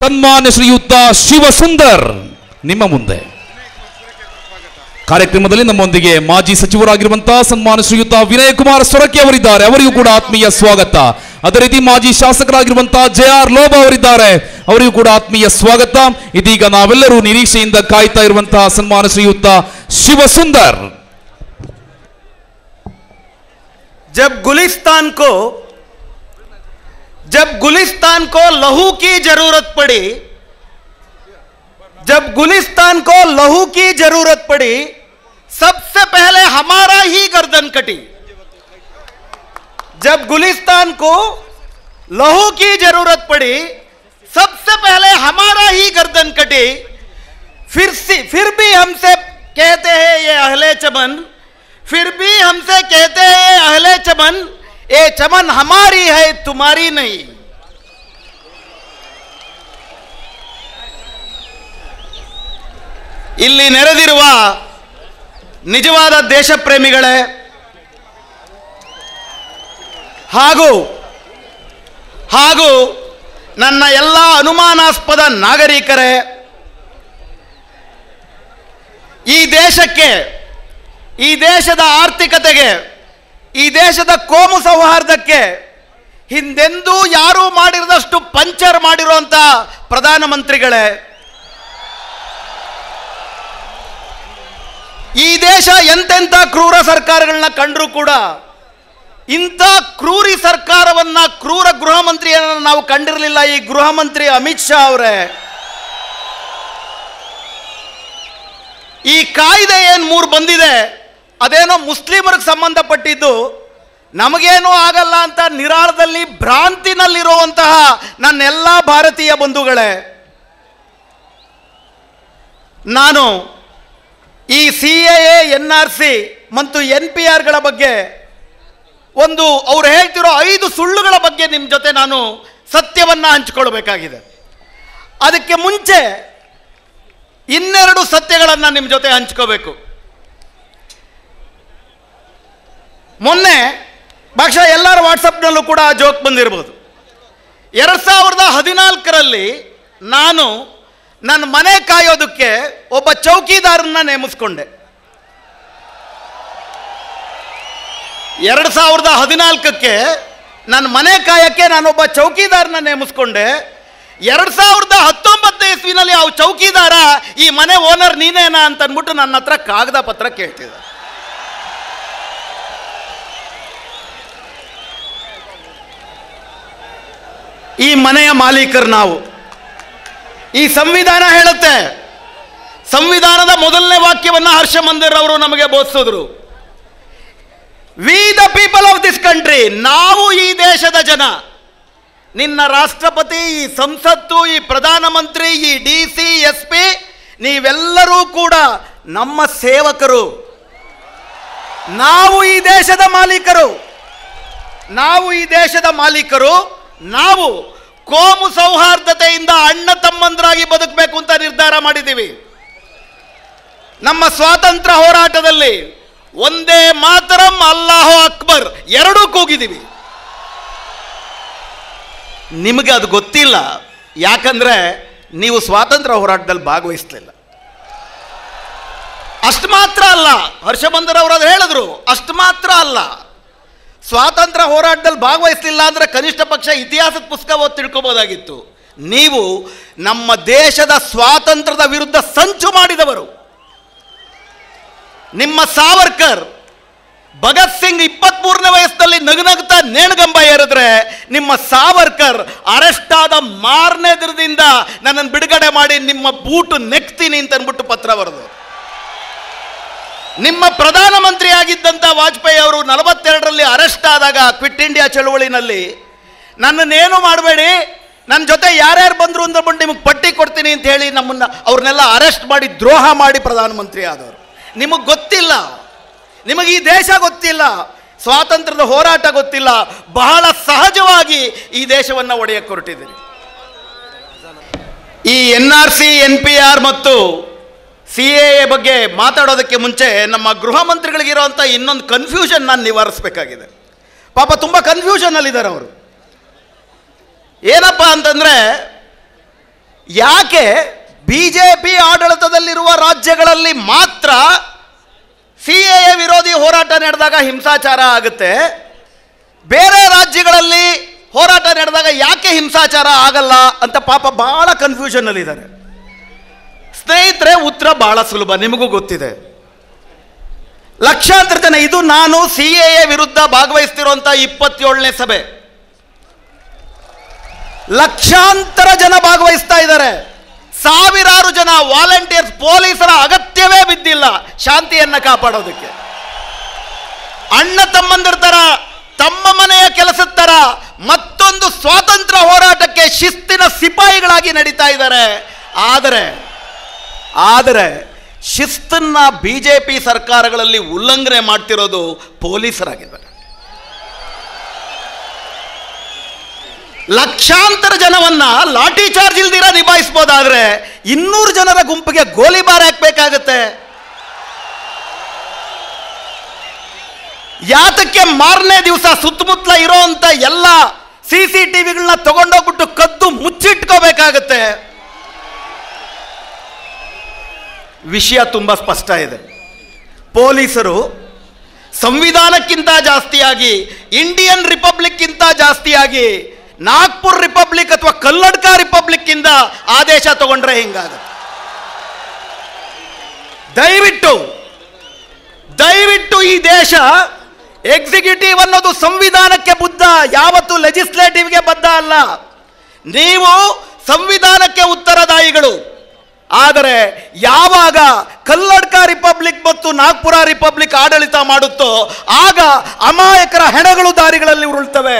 ಸನ್ಮಾನ್ಯ ಶ್ರೀಯುತ ಶಿವಸುಂದರ್ ನಿಮ್ಮ ಮುಂದೆ ಕಾರ್ಯಕ್ರಮದಲ್ಲಿ ನಮ್ಮೊಂದಿಗೆ ಮಾಜಿ ಸಚಿವರಾಗಿರುವಂತಹ ಸನ್ಮಾನ್ಯ ಶ್ರೀಯುತ ವಿನಯ್ ಕುಮಾರ್ ಸೊರಕೆ ಅವರಿದ್ದಾರೆ ಅವರಿಗೂ ಕೂಡ ಆತ್ಮೀಯ ಸ್ವಾಗತ ಅದೇ ರೀತಿ ಮಾಜಿ ಶಾಸಕರಾಗಿರುವಂತಹ ಜೆ ಆರ್ ಲೋಬ ಅವರಿದ್ದಾರೆ ಅವರಿಗೂ ಕೂಡ ಆತ್ಮೀಯ ಸ್ವಾಗತ ಇದೀಗ ನಾವೆಲ್ಲರೂ ನಿರೀಕ್ಷೆಯಿಂದ ಕಾಯ್ತಾ ಇರುವಂತಹ ಸನ್ಮಾನ್ಯ ಶ್ರೀಯುತ ಶಿವಸುಂದರ್ जब गुलिस्तान को जब गुलिस्तान को लहू की जरूरत पड़ी जब गुलिस्तान को लहू की जरूरत पड़ी सबसे पहले हमारा ही गर्दन कटी जब गुलिस्तान को लहू की जरूरत पड़ी सबसे पहले हमारा ही गर्दन कटी फिर से फिर भी हमसे कहते हैं ये अहले चमन फिर भी हमसे कहते हैं ये अहले चमन ये चमन हमारी है तुम्हारी नहीं ಇಲ್ಲಿ ನೆರೆದಿರುವ ನಿಜವಾದ ದೇಶ ಪ್ರೇಮಿಗಳೇ ಹಾಗೂ ಹಾಗೂ ನನ್ನ ಎಲ್ಲ ಅನುಮಾನಾಸ್ಪದ ನಾಗರಿಕರೇ ಈ ದೇಶಕ್ಕೆ ಈ ದೇಶದ ಆರ್ಥಿಕತೆಗೆ ಈ ದೇಶದ ಕೋಮು ಸೌಹಾರ್ದಕ್ಕೆ ಹಿಂದೆಂದೂ ಯಾರೂ ಮಾಡಿರದಷ್ಟು ಪಂಚರ್ ಮಾಡಿರುವಂಥ ಪ್ರಧಾನಮಂತ್ರಿಗಳೇ ಈ ದೇಶ ಎಂತೆಂಥ ಕ್ರೂರ ಸರ್ಕಾರಗಳನ್ನ ಕಂಡರೂ ಕೂಡ ಇಂಥ ಕ್ರೂರಿ ಸರ್ಕಾರವನ್ನ ಕ್ರೂರ ಗೃಹ ಮಂತ್ರಿಯನ್ನು ನಾವು ಕಂಡಿರಲಿಲ್ಲ ಈ ಗೃಹ ಮಂತ್ರಿ ಅಮಿತ್ ಶಾ ಅವರೇ ಈ ಕಾಯ್ದೆ ಏನು ಮೂರು ಬಂದಿದೆ ಅದೇನೋ ಮುಸ್ಲಿಮರಿಗೆ ಸಂಬಂಧಪಟ್ಟಿದ್ದು ನಮಗೇನೂ ಆಗಲ್ಲ ಅಂತ ನಿರಾಳದಲ್ಲಿ ಭ್ರಾಂತಿನಲ್ಲಿರುವಂತಹ ನನ್ನೆಲ್ಲ ಭಾರತೀಯ ಬಂಧುಗಳೇ ನಾನು ಈ C A N R C ಮತ್ತು ಎನ್ ಪಿ ಆರ್ಗಳ ಬಗ್ಗೆ ಒಂದು ಅವ್ರು ಹೇಳ್ತಿರೋ ಐದು ಸುಳ್ಳುಗಳ ಬಗ್ಗೆ ನಿಮ್ಮ ಜೊತೆ ನಾನು ಸತ್ಯವನ್ನು ಹಂಚಿಕೊಳ್ಬೇಕಾಗಿದೆ ಅದಕ್ಕೆ ಮುಂಚೆ ಇನ್ನೆರಡು ಸತ್ಯಗಳನ್ನು ನಿಮ್ಮ ಜೊತೆ ಹಂಚ್ಕೋಬೇಕು ಮೊನ್ನೆ ಬಹುಶಃ ಎಲ್ಲರ ವಾಟ್ಸಪ್ನಲ್ಲೂ ಕೂಡ ಆ ಜೋಕ್ ಬಂದಿರ್ಬೋದು ಎರಡು ಸಾವಿರದ ಹದಿನಾಲ್ಕರಲ್ಲಿ ನಾನು ನನ್ನ ಮನೆ ಕಾಯೋದಕ್ಕೆ ಒಬ್ಬ ಚೌಕಿದಾರನ್ನ ನೇಮಿಸ್ಕೊಂಡೆ ಎರಡು ಸಾವಿರದ ಹದಿನಾಲ್ಕಕ್ಕೆ ನನ್ನ ಮನೆ ಕಾಯಕ್ಕೆ ನಾನೊಬ್ಬ ಚೌಕಿದಾರನ ನೇಮಿಸ್ಕೊಂಡೆ ಎರಡು ಸಾವಿರದ ಹತ್ತೊಂಬತ್ತನೇ ಇಸ್ವಿನಲ್ಲಿ ಆ ಚೌಕಿದಾರ ಈ ಮನೆ ಓನರ್ ನೀನೇನಾ ಅಂತ ಅಂದ್ಬಿಟ್ಟು ನನ್ನ ಹತ್ರ ಕಾಗದ ಪತ್ರ ಕೇಳ್ತಿದ್ದ ಈ ಮನೆಯ ಮಾಲೀಕರು ನಾವು ಈ ಸಂವಿಧಾನ ಹೇಳುತ್ತೆ ಸಂವಿಧಾನದ ಮೊದಲನೇ ವಾಕ್ಯವನ್ನ ಹರ್ಷ ಮಂದಿರ್ ಅವರು ನಮಗೆ ಬೋಧಿಸಿದ್ರು we the people of this country ನಾವು ಈ ದೇಶದ ಜನ ನಿನ್ನ ರಾಷ್ಟ್ರಪತಿ ಈ ಸಂಸತ್ತು ಈ ಪ್ರಧಾನಮಂತ್ರಿ ಈ ಡಿ ಸಿ ಎಸ್ ಪಿ ನೀವೆಲ್ಲರೂ ಕೂಡ ನಮ್ಮ ಸೇವಕರು ನಾವು ಈ ದೇಶದ ಮಾಲೀಕರು ನಾವು ಈ ದೇಶದ ಮಾಲೀಕರು ನಾವು ಕೋಮು ಸೌಹಾರ್ದತೆಯಿಂದ ಅಣ್ಣ ತಮ್ಮಂದರಾಗಿ ಬದುಕಬೇಕು ಅಂತ ನಿರ್ಧಾರ ಮಾಡಿದ್ದೀವಿ ನಮ್ಮ ಸ್ವಾತಂತ್ರ್ಯ ಹೋರಾಟದಲ್ಲಿ ಒಂದೇ ಮಾತರಂ ಅಲ್ಲಾಹೋ ಅಕ್ಬರ್ ಎರಡೂ ಕೂಗಿದ್ದೀವಿ ನಿಮಗೆ ಅದು ಗೊತ್ತಿಲ್ಲ ಯಾಕಂದ್ರೆ ನೀವು ಸ್ವಾತಂತ್ರ್ಯ ಹೋರಾಟದಲ್ಲಿ ಭಾಗವಹಿಸಲಿಲ್ಲ ಅಷ್ಟು ಮಾತ್ರ ಅಲ್ಲ ಹರ್ಷಬಂಧರ್ ಅವರು ಅದು ಹೇಳಿದ್ರು ಅಷ್ಟು ಮಾತ್ರ ಅಲ್ಲ ಸ್ವಾತಂತ್ರ್ಯ ಹೋರಾಟದಲ್ಲಿ ಭಾಗವಹಿಸಲಿಲ್ಲ ಅಂದರೆ ಕನಿಷ್ಠ ಪಕ್ಷ ಇತಿಹಾಸದ ಪುಸ್ತಕ ಓದಿ ತಿಳ್ಕೊಬೋದಾಗಿತ್ತು ನೀವು ನಮ್ಮ ದೇಶದ ಸ್ವಾತಂತ್ರ್ಯದ ವಿರುದ್ಧ ಸಂಚು ಮಾಡಿದವರು ನಿಮ್ಮ ಸಾವರ್ಕರ್ ಭಗತ್ ಸಿಂಗ್ ಇಪ್ಪತ್ಮೂರನೇ ವಯಸ್ಸಲ್ಲಿ ನಗುನಗ್ತಾ ನೇಣಗಂಬ ಏರಿದ್ರೆ ನಿಮ್ಮ ಸಾವರ್ಕರ್ ಅರೆಸ್ಟ್ ಆದ ಮಾರನೇ ದಿನದಿಂದ ನನ್ನನ್ನು ಬಿಡುಗಡೆ ಮಾಡಿ ನಿಮ್ಮ ಬೂಟು ನೆಕ್ತೀನಿ ಅಂತ ಅಂದ್ಬಿಟ್ಟು ಪತ್ರ ಬರೆದು ನಿಮ್ಮ ಪ್ರಧಾನಮಂತ್ರಿ ಆಗಿದ್ದಂಥ ವಾಜಪೇಯಿ ಅವರು ನಲವತ್ತೆರಡರಲ್ಲಿ ಅರೆಸ್ಟ್ ಆದಾಗ ಕ್ವಿಟ್ ಇಂಡಿಯಾ ಚಳುವಳಿನಲ್ಲಿ ನನ್ನನ್ನೇನು ಮಾಡಬೇಡಿ ನನ್ನ ಜೊತೆ ಯಾರ್ಯಾರು ಬಂದರು ಅಂದ್ಬಿಟ್ಟು ನಿಮಗೆ ಪಟ್ಟಿ ಕೊಡ್ತೀನಿ ಅಂತ ಹೇಳಿ ನಮ್ಮನ್ನು ಅವ್ರನ್ನೆಲ್ಲ ಅರೆಸ್ಟ್ ಮಾಡಿ ದ್ರೋಹ ಮಾಡಿ ಪ್ರಧಾನಮಂತ್ರಿ ಆದವರು ನಿಮಗೆ ಗೊತ್ತಿಲ್ಲ ನಿಮಗೆ ಈ ದೇಶ ಗೊತ್ತಿಲ್ಲ ಸ್ವಾತಂತ್ರ್ಯದ ಹೋರಾಟ ಗೊತ್ತಿಲ್ಲ ಬಹಳ ಸಹಜವಾಗಿ ಈ ದೇಶವನ್ನು ಒಡೆಯಕ್ಕೆ ಹೊರಟಿದ್ದೀರಿ ಈ N R C N P R ಮತ್ತು ಸಿ ಎ ಬಗ್ಗೆ ಮಾತಾಡೋದಕ್ಕೆ ಮುಂಚೆ ನಮ್ಮ ಗೃಹ ಮಂತ್ರಿಗಳಿಗಿರುವಂಥ ಇನ್ನೊಂದು ಕನ್ಫ್ಯೂಷನ್ ನಾನು ನಿವಾರಿಸಬೇಕಾಗಿದೆ ಪಾಪ ತುಂಬ ಕನ್ಫ್ಯೂಷನಲ್ಲಿದ್ದಾರೆ ಅವರು ಏನಪ್ಪ ಅಂತಂದರೆ ಯಾಕೆ ಬಿ ಜೆ ಪಿ ಆಡಳಿತದಲ್ಲಿರುವ ರಾಜ್ಯಗಳಲ್ಲಿ ಮಾತ್ರ ಸಿ ಎ ವಿರೋಧಿ ಹೋರಾಟ ನಡೆದಾಗ ಹಿಂಸಾಚಾರ ಆಗುತ್ತೆ ಬೇರೆ ರಾಜ್ಯಗಳಲ್ಲಿ ಹೋರಾಟ ನಡೆದಾಗ ಯಾಕೆ ಹಿಂಸಾಚಾರ ಆಗಲ್ಲ ಅಂತ ಪಾಪ ಬಹಳ ಕನ್ಫ್ಯೂಷನ್ನಲ್ಲಿದ್ದಾರೆ ಸ್ನೇಹಿತರೆ ಉತ್ತರ ಬಹಳ ಸುಲಭ ನಿಮಗೂ ಗೊತ್ತಿದೆ ಲಕ್ಷಾಂತರ ಜನ ಇದು ನಾನು ಸಿ ಎ ವಿರುದ್ಧ ಭಾಗವಹಿಸ್ತಿರುವಂಥ ಇಪ್ಪತ್ತೇಳನೇ ಸಭೆ ಲಕ್ಷಾಂತರ ಜನ ಭಾಗವಹಿಸ್ತಾ ಇದ್ದಾರೆ ಸಾವಿರಾರು ಜನ ವಾಲಂಟಿಯರ್ಸ್ ಪೊಲೀಸರ ಅಗತ್ಯವೇ ಬಿದ್ದಿಲ್ಲ ಶಾಂತಿಯನ್ನ ಕಾಪಾಡೋದಕ್ಕೆ ಅಣ್ಣ ತಮ್ಮಂದಿರ ತರ ತಮ್ಮ ಮನೆಯ ಕೆಲಸದ ತರ ಮತ್ತೊಂದು ಸ್ವಾತಂತ್ರ್ಯ ಹೋರಾಟಕ್ಕೆ ಶಿಸ್ತಿನ ಸಿಪಾಯಿಗಳಾಗಿ ನಡೀತಾ ಇದ್ದಾರೆ ಆದರೆ ಆದರೆ ಶಿಸ್ತನ್ನ ಬಿ ಜೆ ಪಿ ಸರ್ಕಾರಗಳಲ್ಲಿ ಉಲ್ಲಂಘನೆ ಮಾಡ್ತಿರೋದು ಪೊಲೀಸರಾಗಿದ್ದಾರೆ ಲಕ್ಷಾಂತರ ಜನವನ್ನ ಲಾಠಿ ಚಾರ್ಜ್ ಇಲ್ದಿರ ನಿಭಾಯಿಸ್ಬೋದಾದ್ರೆ ಇನ್ನೂರು ಜನರ ಗುಂಪಿಗೆ ಗೋಲಿಬಾರ್ ಹಾಕ್ಬೇಕಾಗತ್ತೆ ಯಾತಕ್ಕೆ ಮಾರನೇ ದಿವಸ ಸುತ್ತಮುತ್ತಲ ಇರೋಂಥ ಎಲ್ಲ ಸಿ ಸಿ ಟಿವಿಗಳನ್ನ ತಗೊಂಡೋಗ್ಬಿಟ್ಟು ಕದ್ದು ಮುಚ್ಚಿಟ್ಕೋಬೇಕಾಗತ್ತೆ ವಿಷಯ ತುಂಬ ಸ್ಪಷ್ಟ ಇದೆ ಪೊಲೀಸರು ಸಂವಿಧಾನಕ್ಕಿಂತ ಜಾಸ್ತಿಯಾಗಿ ಇಂಡಿಯನ್ ರಿಪಬ್ಲಿಕ್ಕಿಂತ ಜಾಸ್ತಿಯಾಗಿ ನಾಗ್ಪುರ್ ರಿಪಬ್ಲಿಕ್ ಅಥವಾ ಕಲ್ಲಡ್ಕ ರಿಪಬ್ಲಿಕ್ ಇಂದ ಆದೇಶ ತಗೊಂಡ್ರೆ ಹಿಂಗಾಗುತ್ತೆ ದಯವಿಟ್ಟು ದಯವಿಟ್ಟು ಈ ದೇಶ ಎಕ್ಸಿಕ್ಯೂಟಿವ್ ಅನ್ನೋದು ಸಂವಿಧಾನಕ್ಕೆ ಬುದ್ಧ ಯಾವತ್ತು ಲೆಜಿಸ್ಲೇಟಿವ್ಗೆ ಬದ್ಧ ಅಲ್ಲ ನೀವು ಸಂವಿಧಾನಕ್ಕೆ ಉತ್ತರದಾಯಿಗಳು ಆದರೆ ಯಾವಾಗ ಕಲ್ಲಡ್ಕ ರಿಪಬ್ಲಿಕ್ ಮತ್ತು ನಾಗ್ಪುರ ರಿಪಬ್ಲಿಕ್ ಆಡಳಿತ ಮಾಡುತ್ತೋ ಆಗ ಅಮಾಯಕರ ಹೆಣಗಳು ದಾರಿಗಳಲ್ಲಿ ಉರುಳ್ತವೆ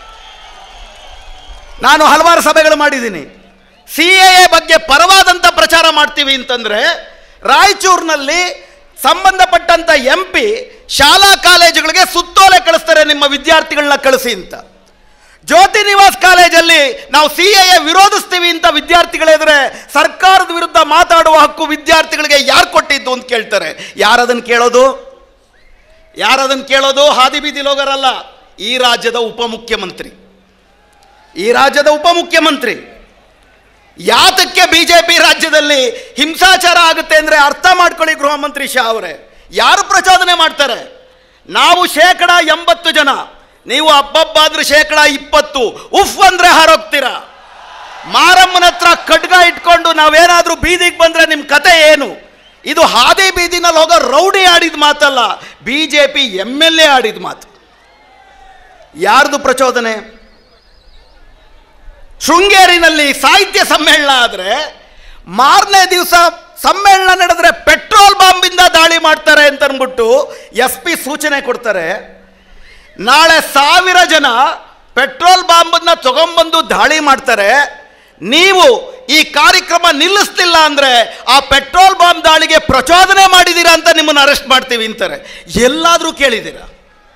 ನಾನು ಹಲವಾರು ಸಭೆಗಳು ಮಾಡಿದ್ದೀನಿ ಸಿ ಎ ಬಗ್ಗೆ ಪರವಾದಂಥ ಪ್ರಚಾರ ಮಾಡ್ತೀವಿ ಅಂತಂದ್ರೆ ರಾಯಚೂರಿನಲ್ಲಿ ಸಂಬಂಧಪಟ್ಟಂತ ಎಂ ಪಿ ಶಾಲಾ ಕಾಲೇಜುಗಳಿಗೆ ಸುತ್ತೋಲೆ ಕಳಿಸ್ತಾರೆ ನಿಮ್ಮ ವಿದ್ಯಾರ್ಥಿಗಳನ್ನ ಕಳಿಸಿ ಅಂತ ಜ್ಯೋತಿ ನಿವಾಸ್ ಕಾಲೇಜಲ್ಲಿ ನಾವು ಸಿ ಎ ವಿರೋಧಿಸ್ತೀವಿ ಅಂತ ವಿದ್ಯಾರ್ಥಿಗಳೆದ್ರೆ ಸರ್ಕಾರದ ವಿರುದ್ಧ ಮಾತಾಡುವ ಹಕ್ಕು ವಿದ್ಯಾರ್ಥಿಗಳಿಗೆ ಯಾರು ಕೊಟ್ಟಿದ್ದು ಅಂತ ಕೇಳ್ತಾರೆ ಯಾರದನ್ನು ಕೇಳೋದು ಯಾರದನ್ನು ಕೇಳೋದು ಹಾದಿ ಬೀದಿ ಲೋಗರಲ್ಲ ಈ ರಾಜ್ಯದ ಉಪಮುಖ್ಯಮಂತ್ರಿ ಈ ರಾಜ್ಯದ ಉಪಮುಖ್ಯಮಂತ್ರಿ ಯಾತಕ್ಕೆ ಬಿಜೆಪಿ ರಾಜ್ಯದಲ್ಲಿ ಹಿಂಸಾಚಾರ ಆಗುತ್ತೆ ಅಂದ್ರೆ ಅರ್ಥ ಮಾಡ್ಕೊಳ್ಳಿ ಗೃಹ ಮಂತ್ರಿ ಶಾ ಅವರೇ ಯಾರು ಪ್ರಚೋದನೆ ಮಾಡ್ತಾರೆ ನಾವು ಶೇಕಡ ಎಂಬತ್ತು ಜನ ನೀವು ಹಬ್ಬಬ್ಬಾದ್ರೆ ಶೇಕಡ ಇಪ್ಪತ್ತು ಉಫ್ ಅಂದ್ರೆ ಹಾರೋಗ್ತೀರಾ ಮಾರಮ್ಮನ ಹತ್ರ ಖಡ್ಗ ಇಟ್ಕೊಂಡು ನಾವೇನಾದ್ರೂ ಬೀದಿಗೆ ಬಂದ್ರೆ ನಿಮ್ಮ ಕತೆ ಏನು ಇದು ಹಾದಿ ಬೀದಿನಲ್ಲಿ ಹೋಗೋ ರೌಡಿ ಆಡಿದ ಮಾತಲ್ಲ B J P M L A ಆಡಿದ ಮಾತು ಯಾರ್ದು ಪ್ರಚೋದನೆ ಶೃಂಗೇರಿನಲ್ಲಿ ಸಾಹಿತ್ಯ ಸಮ್ಮೇಳನ ಆದರೆ ಮಾರನೇ ದಿವಸ ಸಮ್ಮೇಳನ ನಡೆದ್ರೆ ಪೆಟ್ರೋಲ್ ಬಾಂಬಿಂದ ದಾಳಿ ಮಾಡ್ತಾರೆ ಅಂತ ಅಂದ್ಬಿಟ್ಟು ಎಸ್ ಪಿ ಸೂಚನೆ ಕೊಡ್ತಾರೆ ನಾಳೆ ಸಾವಿರ ಜನ ಪೆಟ್ರೋಲ್ ಬಾಂಬನ್ನ ತಗೊಂಬಂದು ದಾಳಿ ಮಾಡ್ತಾರೆ ನೀವು ಈ ಕಾರ್ಯಕ್ರಮ ನಿಲ್ಲಿಸ್ತಿಲ್ಲ ಅಂದ್ರೆ ಆ ಪೆಟ್ರೋಲ್ ಬಾಂಬ್ ದಾಳಿಗೆ ಪ್ರಚೋದನೆ ಮಾಡಿದ್ದೀರಾ ಅಂತ ನಿಮ್ಮನ್ನು ಅರೆಸ್ಟ್ ಮಾಡ್ತೀವಿ ಅಂತಾರೆ ಎಲ್ಲಾದರೂ ಕೇಳಿದ್ದೀರಾ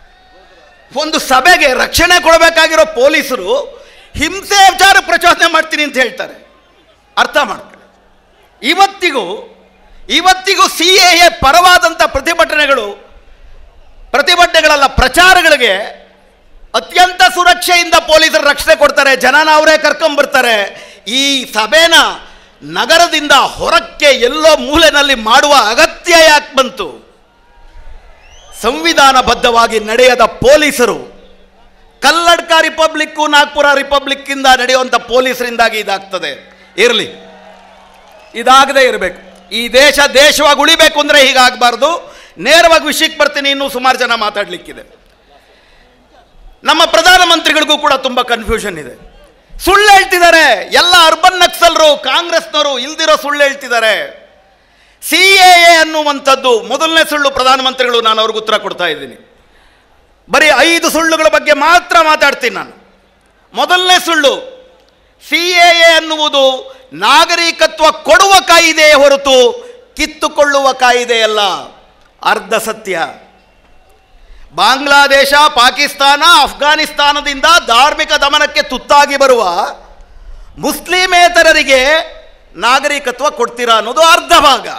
ಒಂದು ಸಭೆಗೆ ರಕ್ಷಣೆ ಕೊಡಬೇಕಾಗಿರೋ ಪೊಲೀಸರು ಹಿಂಸೆ ವಿಚಾರ ಪ್ರಚೋದನೆ ಮಾಡ್ತೀನಿ ಅಂತ ಹೇಳ್ತಾರೆ ಅರ್ಥ ಮಾಡ್ಕೊಳ್ಳಿ ಇವತ್ತಿಗೂ ಇವತ್ತಿಗೂ ಸಿ ಎ ಪರವಾದಂಥ ಪ್ರತಿಭಟನೆಗಳು ಪ್ರತಿಭಟನೆಗಳಲ್ಲ ಪ್ರಚಾರಗಳಿಗೆ ಅತ್ಯಂತ ಸುರಕ್ಷೆಯಿಂದ ಪೊಲೀಸರು ರಕ್ಷಣೆ ಕೊಡ್ತಾರೆ ಜನನ ಅವರೇ ಕರ್ಕೊಂಬರ್ತಾರೆ ಈ ಸಭೆನ ನಗರದಿಂದ ಹೊರಕ್ಕೆ ಎಲ್ಲೋ ಮೂಲೆನಲ್ಲಿ ಮಾಡುವ ಅಗತ್ಯ ಯಾಕೆ ಬಂತು ಸಂವಿಧಾನಬದ್ಧವಾಗಿ ನಡೆಯದ ಪೊಲೀಸರು ಕಲ್ಲಡ್ಕ ರಿಪಬ್ಲಿಕ್ಕು ನಾಗ್ಪುರ ರಿಪಬ್ಲಿಕ್ಕಿಂದ ನಡೆಯುವಂಥ ಪೊಲೀಸರಿಂದಾಗಿ ಇದಾಗ್ತದೆ ಇರಲಿ ಇದಾಗದೇ ಇರಬೇಕು ಈ ದೇಶ ದೇಶವಾಗಿ ಉಳಿಬೇಕು ಅಂದರೆ ಹೀಗಾಗಬಾರ್ದು ನೇರವಾಗಿ ವಿಷಯಕ್ಕೆ ಬರ್ತೀನಿ ಇನ್ನೂ ಸುಮಾರು ಜನ ಮಾತಾಡಲಿಕ್ಕಿದೆ ನಮ್ಮ ಪ್ರಧಾನಮಂತ್ರಿಗಳಿಗೂ ಕೂಡ ತುಂಬ ಕನ್ಫ್ಯೂಷನ್ ಇದೆ ಸುಳ್ಳು ಹೇಳ್ತಿದ್ದಾರೆ ಎಲ್ಲ ಅರ್ಬನ್ ನಕ್ಸಲ್ರು ಕಾಂಗ್ರೆಸ್ನವರು ಇಲ್ದಿರೋ ಸುಳ್ಳು ಹೇಳ್ತಿದ್ದಾರೆ ಸಿ ಎ ಅನ್ನುವಂಥದ್ದು ಮೊದಲನೇ ಸುಳ್ಳು ಪ್ರಧಾನಮಂತ್ರಿಗಳು ನಾನು ಅವ್ರಿಗೆ ಉತ್ತರ ಕೊಡ್ತಾ ಇದ್ದೀನಿ ಬರೀ ಐದು ಸುಳ್ಳುಗಳ ಬಗ್ಗೆ ಮಾತ್ರ ಮಾತಾಡ್ತೀನಿ ನಾನು ಮೊದಲನೇ ಸುಳ್ಳು ಸಿ ಎ ಅನ್ನುವುದು ನಾಗರಿಕತ್ವ ಕೊಡುವ ಕಾಯಿದೆಯೇ ಹೊರತು ಕಿತ್ತುಕೊಳ್ಳುವ ಕಾಯಿದೆಯಲ್ಲ ಅರ್ಧ ಸತ್ಯ ಬಾಂಗ್ಲಾದೇಶ ಪಾಕಿಸ್ತಾನ ಅಫ್ಘಾನಿಸ್ತಾನದಿಂದ ಧಾರ್ಮಿಕ ದಮನಕ್ಕೆ ತುತ್ತಾಗಿ ಬರುವ ಮುಸ್ಲಿಮೇತರರಿಗೆ ನಾಗರಿಕತ್ವ ಕೊಡ್ತೀರಾ ಅನ್ನೋದು ಅರ್ಧ ಭಾಗ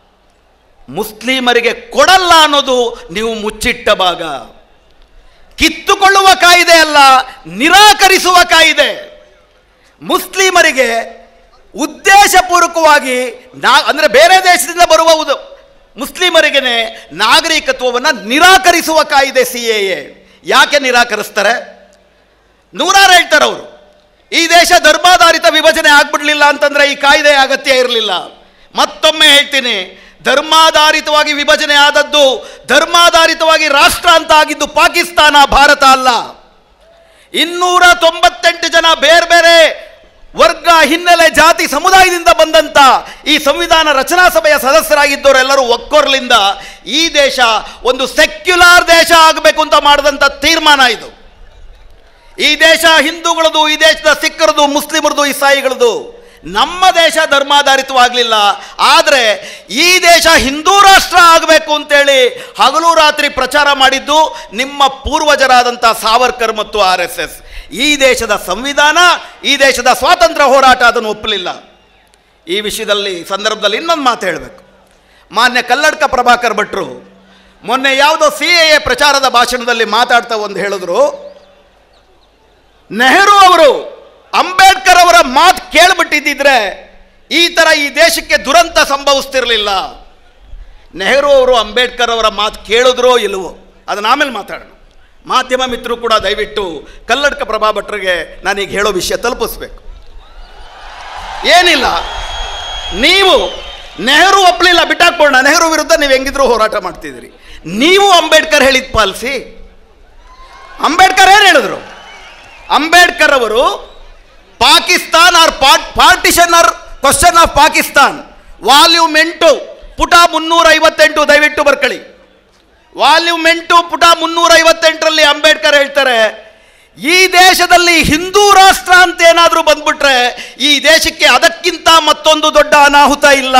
ಮುಸ್ಲಿಮರಿಗೆ ಕೊಡಲ್ಲ ಅನ್ನೋದು ನೀವು ಮುಚ್ಚಿಟ್ಟ ಭಾಗ ಕಿತ್ತುಕೊಳ್ಳುವ ಕಾಯಿದೆ ಅಲ್ಲ ನಿರಾಕರಿಸುವ ಕಾಯಿದೆ ಮುಸ್ಲಿಮರಿಗೆ ಹುದ್ದೆ ಉದ್ದೇಶಪೂರ್ವಕವಾಗಿ ನಾ ಅಂದರೆ ಬೇರೆ ದೇಶದಿಂದ ಬರುವ ಉದ- ಮುಸ್ಲಿಮರಿಗೇನೆ ನಾಗರಿಕತ್ವವನ್ನು ನಿರಾಕರಿಸುವ ಕಾಯ್ದೆ ಸಿ ಎ ಎ ಯಾಕೆ ನಿರಾಕರಿಸ್ತಾರೆ ನೂರಾರು ಹೇಳ್ತಾರೆ ಅವರು ಈ ದೇಶ ಧರ್ಮಾಧಾರಿತ ವಿಭಜನೆ ಆಗ್ಬಿಡ್ಲಿಲ್ಲ ಅಂತಂದ್ರೆ ಈ ಕಾಯ್ದೆ ಅಗತ್ಯ ಇರಲಿಲ್ಲ ಮತ್ತೊಮ್ಮೆ ಹೇಳ್ತೀನಿ ಧರ್ಮಾಧಾರಿತವಾಗಿ ವಿಭಜನೆ ಆದದ್ದು ಧರ್ಮಾಧಾರಿತವಾಗಿ ರಾಷ್ಟ್ರ ಅಂತ ಆಗಿದ್ದು ಪಾಕಿಸ್ತಾನ ಭಾರತ ಅಲ್ಲ ಇನ್ನೂರ ತೊಂಬತ್ತೆಂಟು ಜನ ಬೇರೆ ಬೇರೆ ವರ್ಗ ಹಿನ್ನೆಲೆ ಜಾತಿ ಸಮುದಾಯದಿಂದ ಬಂದಂತ ಈ ಸಂವಿಧಾನ ರಚನಾ ಸಭೆಯ ಸದಸ್ಯರಾಗಿದ್ದವರೆಲ್ಲರೂ ಒಕ್ಕೊರ್ಲಿಂದ ಈ ದೇಶ ಒಂದು ಸೆಕ್ಯುಲಾರ್ ದೇಶ ಆಗಬೇಕು ಅಂತ ಮಾಡಿದಂಥ ತೀರ್ಮಾನ ಇದು ಈ ದೇಶ ಹಿಂದೂಗಳದು ಈ ದೇಶದ ಸಿಖ್ಖರದು ಮುಸ್ಲಿಮರದು ಇಸಾಯಿಗಳದು ನಮ್ಮ ದೇಶ ಧರ್ಮಾಧಾರಿತವಾಗಲಿಲ್ಲ ಆದರೆ ಈ ದೇಶ ಹಿಂದೂ ರಾಷ್ಟ್ರ ಆಗಬೇಕು ಅಂತೇಳಿ ಹಗಲು ರಾತ್ರಿ ಪ್ರಚಾರ ಮಾಡಿದ್ದು ನಿಮ್ಮ ಪೂರ್ವಜರಾದಂಥ ಸಾವರ್ಕರ್ ಮತ್ತು ಆರ್ ಎಸ್ ಎಸ್ ಈ ದೇಶದ ಸಂವಿಧಾನ ಈ ದೇಶದ ಸ್ವಾತಂತ್ರ್ಯ ಹೋರಾಟ ಅದನ್ನು ಒಪ್ಪಲಿಲ್ಲ ಈ ವಿಷಯದಲ್ಲಿ ಈ ಸಂದರ್ಭದಲ್ಲಿ ಇನ್ನೊಂದು ಮಾತು ಹೇಳಬೇಕು ಮಾನ್ಯ ಕಲ್ಲಡ್ಕ ಪ್ರಭಾಕರ್ ಭಟ್ರು ಮೊನ್ನೆ ಯಾವುದೋ ಸಿ ಎ ಪ್ರಚಾರದ ಭಾಷಣದಲ್ಲಿ ಮಾತಾಡ್ತಾ ಒಂದು ಹೇಳಿದ್ರು ನೆಹರು ಅವರು ಅಂಬೇಡ್ಕರ್ ಅವರ ಮಾತು ಕೇಳಿಬಿಟ್ಟಿದ್ದಿದ್ರೆ ಈ ಥರ ಈ ದೇಶಕ್ಕೆ ದುರಂತ ಸಂಭವಿಸ್ತಿರಲಿಲ್ಲ ನೆಹರು ಅವರು ಅಂಬೇಡ್ಕರ್ ಅವರ ಮಾತು ಕೇಳಿದ್ರೋ ಇಲ್ಲವೋ ಅದನ್ನ ಆಮೇಲೆ ಮಾತಾಡೋಣ ಮಾಧ್ಯಮ ಮಿತ್ರರು ಕೂಡ ದಯವಿಟ್ಟು ಕಲ್ಲಡ್ಕ ಪ್ರಭಾ ಭಟ್ರಿಗೆ ನಾನೀಗ ಹೇಳೋ ವಿಷಯ ತಲುಪಿಸ್ಬೇಕು ಏನಿಲ್ಲ ನೀವು ನೆಹರು ಒಪ್ಪಲಿಲ್ಲ ಬಿಟ್ಟಾಕ್ಬೋಣ ನೆಹರು ವಿರುದ್ಧ ನೀವು ಹೆಂಗಿದ್ರು ಹೋರಾಟ ಮಾಡ್ತಿದ್ದೀರಿ ನೀವು ಅಂಬೇಡ್ಕರ್ ಹೇಳಿದ ಪಾಲಿಸಿ ಅಂಬೇಡ್ಕರ್ ಏನು ಹೇಳಿದ್ರು ಅಂಬೇಡ್ಕರ್ ಅವರು Pakistan or partition or question of Pakistan volume ಎಂಟು ಪುಟ ಮುನ್ನೂರ ಐವತ್ತೆಂಟು ದಯವಿಟ್ಟು ಬರ್ಕೊಳ್ಳಿ ವಾಲ್ಯೂಮ್ ಎಂಟು ಪುಟ ಮುನ್ನೂರ ಐವತ್ತೆಂಟರಲ್ಲಿ ಅಂಬೇಡ್ಕರ್ ಹೇಳ್ತಾರೆ ಈ ದೇಶದಲ್ಲಿ ಹಿಂದೂ ರಾಷ್ಟ್ರ ಅಂತ ಏನಾದರೂ ಬಂದ್ಬಿಟ್ರೆ ಈ ದೇಶಕ್ಕೆ ಅದಕ್ಕಿಂತ ಮತ್ತೊಂದು ದೊಡ್ಡ ಅನಾಹುತ ಇಲ್ಲ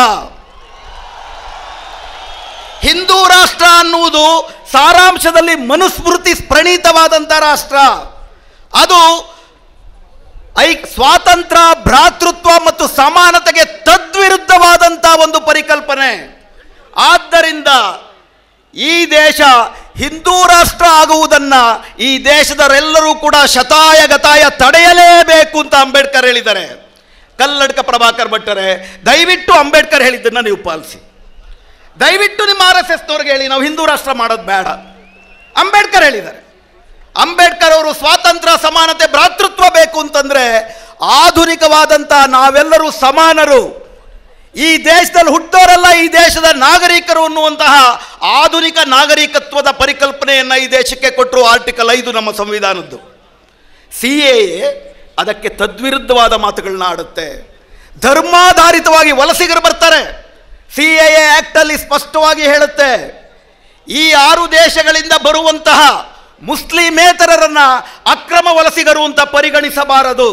ಹಿಂದೂ ರಾಷ್ಟ್ರ ಅನ್ನುವುದು ಸಾರಾಂಶದಲ್ಲಿ ಮನುಸ್ಮೃತಿ ಪ್ರಣೀತವಾದಂಥ ರಾಷ್ಟ್ರ ಅದು ಐ ಸ್ವಾತಂತ್ರ್ಯ ಭ್ರಾತೃತ್ವ ಮತ್ತು ಸಮಾನತೆಗೆ ತದ್ವಿರುದ್ಧವಾದಂಥ ಒಂದು ಪರಿಕಲ್ಪನೆ ಆದ್ದರಿಂದ ಈ ದೇಶ ಹಿಂದೂ ರಾಷ್ಟ್ರ ಆಗುವುದನ್ನು ಈ ದೇಶದವರೆಲ್ಲರೂ ಕೂಡ ಶತಾಯ ಗತಾಯ ತಡೆಯಲೇಬೇಕು ಅಂತ ಅಂಬೇಡ್ಕರ್ ಹೇಳಿದ್ದಾರೆ ಕಲ್ಲಡ್ಕ ಪ್ರಭಾಕರ್ ಭಟ್ಟರೆ ದಯವಿಟ್ಟು ಅಂಬೇಡ್ಕರ್ ಹೇಳಿದ್ದನ್ನು ನೀವು ಪಾಲಿಸಿ ದಯವಿಟ್ಟು ನಿಮ್ಮ ಆರ್ ಎಸ್ ಎಸ್ನವ್ರಿಗೆ ಹೇಳಿ ನಾವು ಹಿಂದೂ ರಾಷ್ಟ್ರ ಮಾಡೋದು ಬೇಡ ಅಂಬೇಡ್ಕರ್ ಹೇಳಿದ್ದಾರೆ ಅಂಬೇಡ್ಕರ್ ಅವರು ಸ್ವಾತಂತ್ರ್ಯ ಸಮಾನತೆ ಭ್ರಾತೃತ್ವ ಬೇಕು ಅಂತಂದ್ರೆ ಆಧುನಿಕವಾದಂಥ ನಾವೆಲ್ಲರೂ ಸಮಾನರು ಈ ದೇಶದಲ್ಲಿ ಹುಟ್ಟೋರೆಲ್ಲ ಈ ದೇಶದ ನಾಗರಿಕರು ಅನ್ನುವಂತಹ ಆಧುನಿಕ ನಾಗರಿಕತ್ವದ ಪರಿಕಲ್ಪನೆಯನ್ನು ಈ ದೇಶಕ್ಕೆ ಕೊಟ್ಟರು ಆರ್ಟಿಕಲ್ ಐದು ನಮ್ಮ ಸಂವಿಧಾನದ್ದು ಸಿ ಎ ಅದಕ್ಕೆ ತದ್ವಿರುದ್ಧವಾದ ಮಾತುಗಳನ್ನ ಆಡುತ್ತೆ ಧರ್ಮಾಧಾರಿತವಾಗಿ ವಲಸಿಗರು ಬರ್ತಾರೆ ಸಿ ಎ ಆ್ಯಕ್ಟಲ್ಲಿ ಸ್ಪಷ್ಟವಾಗಿ ಹೇಳುತ್ತೆ ಈ ಆರು ದೇಶಗಳಿಂದ ಬರುವಂತಹ ಮುಸ್ಲಿಮೇತರರನ್ನ ಅಕ್ರಮ ವಲಸಿಗರು ಅಂತ ಪರಿಗಣಿಸಬಾರದು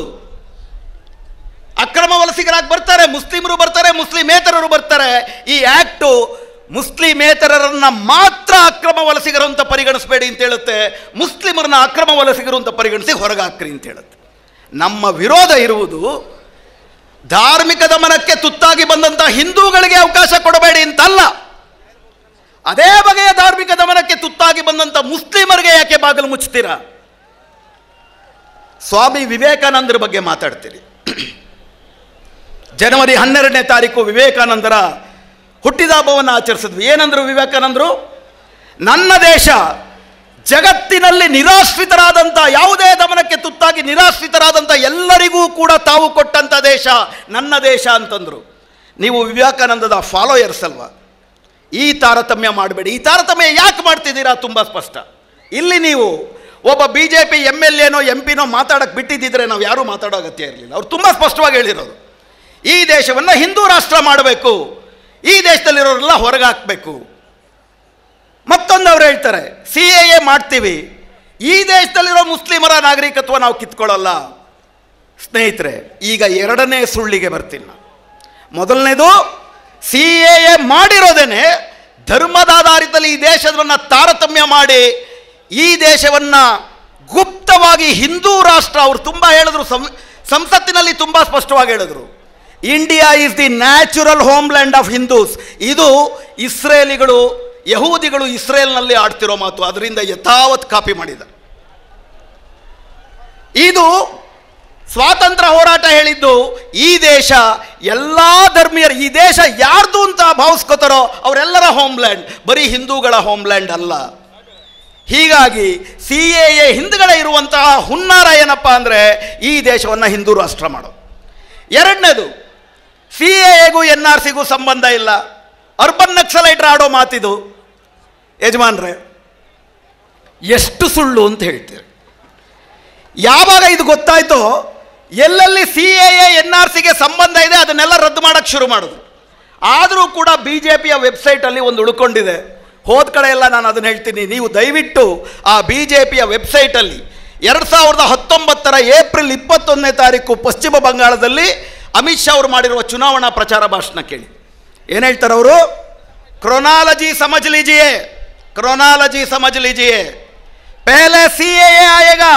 ಅಕ್ರಮ ವಲಸಿಗರಾಗಿ ಬರ್ತಾರೆ ಮುಸ್ಲಿಮರು ಬರ್ತಾರೆ ಮುಸ್ಲಿಮೇತರರು ಬರ್ತಾರೆ ಈ ಆಕ್ಟು ಮುಸ್ಲಿಮೇತರರನ್ನ ಮಾತ್ರ ಅಕ್ರಮ ವಲಸಿಗರು ಅಂತ ಪರಿಗಣಿಸಬೇಡಿ ಅಂತ ಹೇಳುತ್ತೆ ಮುಸ್ಲಿಮರನ್ನ ಅಕ್ರಮ ವಲಸಿಗರು ಅಂತ ಪರಿಗಣಿಸಿ ಹೊರಗಾಕ್ರಿ ಅಂತ ಹೇಳುತ್ತೆ ನಮ್ಮ ವಿರೋಧ ಇರುವುದು ಧಾರ್ಮಿಕ ದಮನಕ್ಕೆ ತುತ್ತಾಗಿ ಬಂದಂಥ ಹಿಂದೂಗಳಿಗೆ ಅವಕಾಶ ಕೊಡಬೇಡಿ ಅಂತಲ್ಲ ಅದೇ ಬಗೆಯ ಧಾರ್ಮಿಕ ದಮನಕ್ಕೆ ತುತ್ತಾಗಿ ಬಂದಂಥ ಮುಸ್ಲಿಮರಿಗೆ ಯಾಕೆ ಬಾಗಿಲು ಮುಚ್ತೀರಾ ಸ್ವಾಮಿ ವಿವೇಕಾನಂದರ ಬಗ್ಗೆ ಮಾತಾಡ್ತೀರಿ ಜನವರಿ ಹನ್ನೆರಡನೇ ತಾರೀಕು ವಿವೇಕಾನಂದರ ಹುಟ್ಟಿದ ಹಬ್ಬವನ್ನು ಆಚರಿಸಿದ್ವಿ ಏನಂದ್ರು ವಿವೇಕಾನಂದರು ನನ್ನ ದೇಶ ಜಗತ್ತಿನಲ್ಲಿ ನಿರಾಶ್ರಿತರಾದಂಥ ಯಾವುದೇ ದಮನಕ್ಕೆ ತುತ್ತಾಗಿ ನಿರಾಶ್ರಿತರಾದಂಥ ಎಲ್ಲರಿಗೂ ಕೂಡ ತಾವು ಕೊಟ್ಟಂಥ ದೇಶ ನನ್ನ ದೇಶ ಅಂತಂದರು ನೀವು ವಿವೇಕಾನಂದದ ಫಾಲೋಯರ್ಸ್ ಅಲ್ವಾ ಈ ತಾರತಮ್ಯ ಮಾಡಬೇಡಿ ಈ ತಾರತಮ್ಯ ಯಾಕೆ ಮಾಡ್ತಿದ್ದೀರಾ ತುಂಬ ಸ್ಪಷ್ಟ ಇಲ್ಲಿ ನೀವು ಒಬ್ಬ B J P M L ಎನೋ ಎಂ ಪಿನೋ ಮಾತಾಡಕ್ಕೆ ಬಿಟ್ಟಿದ್ದಿದ್ರೆ ನಾವು ಯಾರೂ ಮಾತಾಡೋ ಅಗತ್ಯ ಇರಲಿಲ್ಲ ಅವ್ರು ತುಂಬ ಸ್ಪಷ್ಟವಾಗಿ ಹೇಳಿರೋದು ಈ ದೇಶವನ್ನು ಹಿಂದೂ ರಾಷ್ಟ್ರ ಮಾಡಬೇಕು ಈ ದೇಶದಲ್ಲಿರೋರೆಲ್ಲ ಹೊರಗೆ ಹಾಕಬೇಕು ಮತ್ತೊಂದು ಅವ್ರು ಹೇಳ್ತಾರೆ ಸಿ ಎ ಎ ಮಾಡ್ತೀವಿ ಈ ದೇಶದಲ್ಲಿರೋ ಮುಸ್ಲಿಮರ ನಾಗರಿಕತ್ವ ನಾವು ಕಿತ್ಕೊಳ್ಳಲ್ಲ ಸ್ನೇಹಿತರೆ ಈಗ ಎರಡನೇ ಸುಳ್ಳಿಗೆ ಬರ್ತೀನಿ ನಾನು ಮೊದಲನೇದು ಸಿ ಎ ಎ ಮಾಡಿರೋದೇನೆ ಧರ್ಮದಾಧಾರಿತದಲ್ಲಿ ಈ ದೇಶವನ್ನು ತಾರತಮ್ಯ ಮಾಡಿ ಈ ದೇಶವನ್ನು ಗುಪ್ತವಾಗಿ ಹಿಂದೂ ರಾಷ್ಟ್ರ ಅವರು ತುಂಬ ಹೇಳಿದ್ರು ಸಂ ಸಂಸತ್ತಿನಲ್ಲಿ ತುಂಬ ಸ್ಪಷ್ಟವಾಗಿ ಹೇಳಿದ್ರು India is the natural homeland of Hindus ಇದು ಇಸ್ರೇಲಿಗಳು ಯಹೂದಿಗಳು ಇಸ್ರೇಲ್ನಲ್ಲಿ ಆಡ್ತಿರೋ ಮಾತು ಅದರಿಂದ ಯಥಾವತ್ ಕಾಪಿ ಮಾಡಿದ ಇದು ಸ್ವಾತಂತ್ರ್ಯ ಹೋರಾಟ ಹೇಳಿದ್ದು ಈ ದೇಶ ಎಲ್ಲ ಧರ್ಮೀಯರು ಈ ದೇಶ ಯಾರ್ದು ಅಂತ ಭಾವಿಸ್ಕೋತಾರೋ ಅವರೆಲ್ಲರ ಹೋಮ್ಲ್ಯಾಂಡ್ ಬರೀ ಹಿಂದೂಗಳ ಹೋಮ್ಲ್ಯಾಂಡ್ ಅಲ್ಲ ಹೀಗಾಗಿ ಸಿ ಎ ಎ ಹಿಂದ್ಗಡೆ ಇರುವಂತಹ ಹುನ್ನಾರ ಏನಪ್ಪ ಅಂದರೆ ಈ ದೇಶವನ್ನು ಹಿಂದೂ ರಾಷ್ಟ್ರ ಮಾಡೋದು ಎರಡನೇದು ಸಿ ಎಗೂ ಎನ್ ಆರ್ ಸಿಗೂ ಸಂಬಂಧ ಇಲ್ಲ ಅರ್ಬನ್ ನಕ್ಸಲೈಟ್ರ್ ಆಡೋ ಮಾತಿದು ಯಜಮಾನ್ರೆ ಎಷ್ಟು ಸುಳ್ಳು ಅಂತ ಹೇಳ್ತೀರಿ ಯಾವಾಗ ಇದು ಗೊತ್ತಾಯ್ತೋ ಎಲ್ಲೆಲ್ಲಿ ಸಿ ಎ ಎನ್ ಆರ್ ಸಿಗೆ ಸಂಬಂಧ ಇದೆ ಅದನ್ನೆಲ್ಲ ರದ್ದು ಮಾಡೋಕ್ಕೆ ಶುರು ಮಾಡಿದ್ರು ಆದರೂ ಕೂಡ ಬಿ ಜೆ ಪಿಯ ವೆಬ್ಸೈಟಲ್ಲಿ ಒಂದು ಉಳ್ಕೊಂಡಿದೆ ಹೋದ ಕಡೆ ಎಲ್ಲ ನಾನು ಅದನ್ನು ಹೇಳ್ತೀನಿ ನೀವು ದಯವಿಟ್ಟು ಆ ಬಿ ಜೆ ಪಿಯ ವೆಬ್ಸೈಟಲ್ಲಿ ಎರಡು ಸಾವಿರದ ಹತ್ತೊಂಬತ್ತರ ಏಪ್ರಿಲ್ ಇಪ್ಪತ್ತೊಂದನೇ ತಾರೀಕು ಪಶ್ಚಿಮ ಬಂಗಾಳದಲ್ಲಿ ಅಮಿತ್ ಶಾ ಅವರು ಮಾಡಿರುವ ಚುನಾವಣಾ ಪ್ರಚಾರ ಭಾಷಣ ಕೇಳಿ ಏನು ಹೇಳ್ತಾರೆ ಅವರು ಕ್ರೊನಾಲಜಿ ಸಮझ लीजिए क्रोनालॉजी समझ लीजिए पहले सीएए आएगा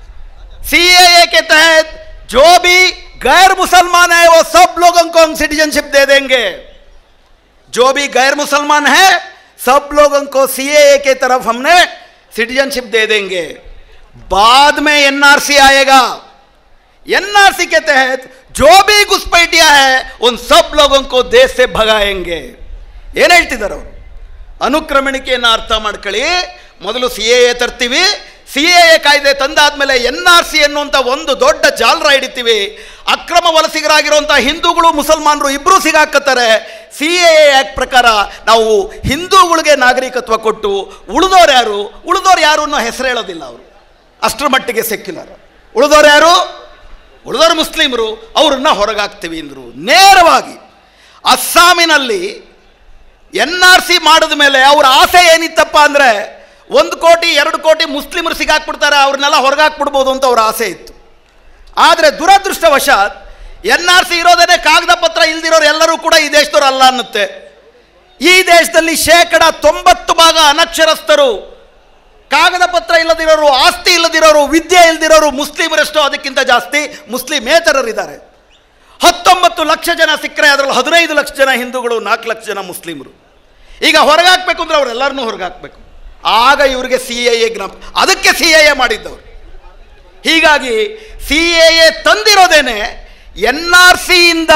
सीएए के तहत जो भी गैर मुसलमान है वो सब लोगों को हम सिटीजनशिप दे देंगे जो भी गैर मुसलमान है सब लोगों को सीएए के तरफ हमने सिटीजनशिप दे देंगे बाद में एनआरसी आएगा एनआरसी के तहत जो भी घुसपैठिया है उन सब लोगों को देश से भगाएंगे ಏನು ಹೇಳ್ತಿದ್ದಾರೆ ಅವರು ಅನುಕ್ರಮಣಿಕೆಯನ್ನು ಅರ್ಥ ಮಾಡ್ಕೊಳ್ಳಿ ಮೊದಲು ಸಿ ಎ ಎ ತರ್ತೀವಿ ಸಿ ಎ ಎ ಕಾಯ್ದೆ ತಂದಾದ್ಮೇಲೆ ಎನ್ ಆರ್ ಸಿ ಅನ್ನುವಂಥ ಒಂದು ದೊಡ್ಡ ಜಾಲರ ಹಿಡಿತೀವಿ ಅಕ್ರಮ ವಲಸಿಗರಾಗಿರುವಂಥ ಹಿಂದೂಗಳು ಮುಸಲ್ಮಾನರು ಇಬ್ಬರೂ ಸಿಗಾಕತ್ತಾರೆ ಸಿ ಎ ಆ್ಯಕ್ಟ್ ಪ್ರಕಾರ ನಾವು ಹಿಂದೂಗಳಿಗೆ ನಾಗರಿಕತ್ವ ಕೊಟ್ಟು ಉಳಿದೋರು ಯಾರು ಉಳಿದೋರು ಯಾರು ಅನ್ನೋ ಹೆಸರು ಹೇಳೋದಿಲ್ಲ ಅವರು ಅಷ್ಟರ ಮಟ್ಟಿಗೆ ಸೆಕ್ಯುಲರ್ ಉಳಿದೋರು ಯಾರು ಉಳಿದೋರು ಮುಸ್ಲಿಮರು ಅವರನ್ನ ಹೊರಗಾಕ್ತೀವಿ ಅಂದರು ನೇರವಾಗಿ ಅಸ್ಸಾಮಿನಲ್ಲಿ ಎನ್ ಆರ್ ಸಿ ಮಾಡಿದ ಮೇಲೆ ಅವ್ರ ಆಸೆ ಏನಿತ್ತಪ್ಪ ಅಂದರೆ ಒಂದು ಕೋಟಿ ಎರಡು ಕೋಟಿ ಮುಸ್ಲಿಮರು ಸಿಗಾಕ್ಬಿಡ್ತಾರೆ ಅವ್ರನ್ನೆಲ್ಲ ಹೊರಗಾಕ್ಬಿಡ್ಬೋದು ಅಂತ ಅವ್ರ ಆಸೆ ಇತ್ತು ಆದರೆ ದುರದೃಷ್ಟವಶಾತ್ ಎನ್ ಆರ್ ಸಿ ಇರೋದೇನೆ ಕಾಗದ ಪತ್ರ ಇಲ್ದಿರೋರು ಎಲ್ಲರೂ ಕೂಡ ಈ ದೇಶದವ್ರು ಅಲ್ಲ ಅನ್ನುತ್ತೆ ಈ ದೇಶದಲ್ಲಿ ಶೇಕಡ ತೊಂಬತ್ತು ಭಾಗ ಅನಕ್ಷರಸ್ಥರು ಕಾಗದ ಪತ್ರ ಇಲ್ಲದಿರೋರು ಆಸ್ತಿ ಇಲ್ಲದಿರೋರು ವಿದ್ಯೆ ಇಲ್ಲದಿರೋರು ಮುಸ್ಲಿಮರಷ್ಟು ಅದಕ್ಕಿಂತ ಜಾಸ್ತಿ ಮುಸ್ಲಿಮೇತರರಿದ್ದಾರೆ ಹತ್ತೊಂಬತ್ತು ಲಕ್ಷ ಜನ ಸಿಕ್ಕರೆ ಅದರಲ್ಲಿ ಹದಿನೈದು ಲಕ್ಷ ಜನ ಹಿಂದೂಗಳು ನಾಲ್ಕು ಲಕ್ಷ ಜನ ಮುಸ್ಲಿಮರು ಈಗ ಹೊರಗಾಕ್ಬೇಕು ಅಂದರೆ ಅವರೆಲ್ಲರನ್ನೂ ಹೊರಗಾಕ್ಬೇಕು ಆಗ ಇವರಿಗೆ ಸಿ ಎ ಎ ಜ್ಞಾಪ ಅದಕ್ಕೆ ಸಿ ಎ ಎ ಮಾಡಿದ್ದವರು ಹೀಗಾಗಿ ಸಿ ಎ ಎ ತಂದಿರೋದೇನೆ ಎನ್ ಆರ್ ಸಿಯಿಂದ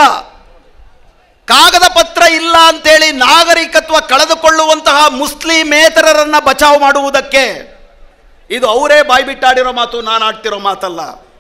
ಕಾಗದ ಪತ್ರ ಇಲ್ಲ ಅಂತೇಳಿ ನಾಗರಿಕತ್ವ ಕಳೆದುಕೊಳ್ಳುವಂತಹ ಮುಸ್ಲಿಮೇತರರನ್ನು ಬಚಾವ್ ಮಾಡುವುದಕ್ಕೆ ಇದು ಅವರೇ ಬಾಯ್ಬಿಟ್ಟಾಡಿರೋ ಮಾತು ನಾನು ಆಡ್ತಿರೋ ಮಾತಲ್ಲ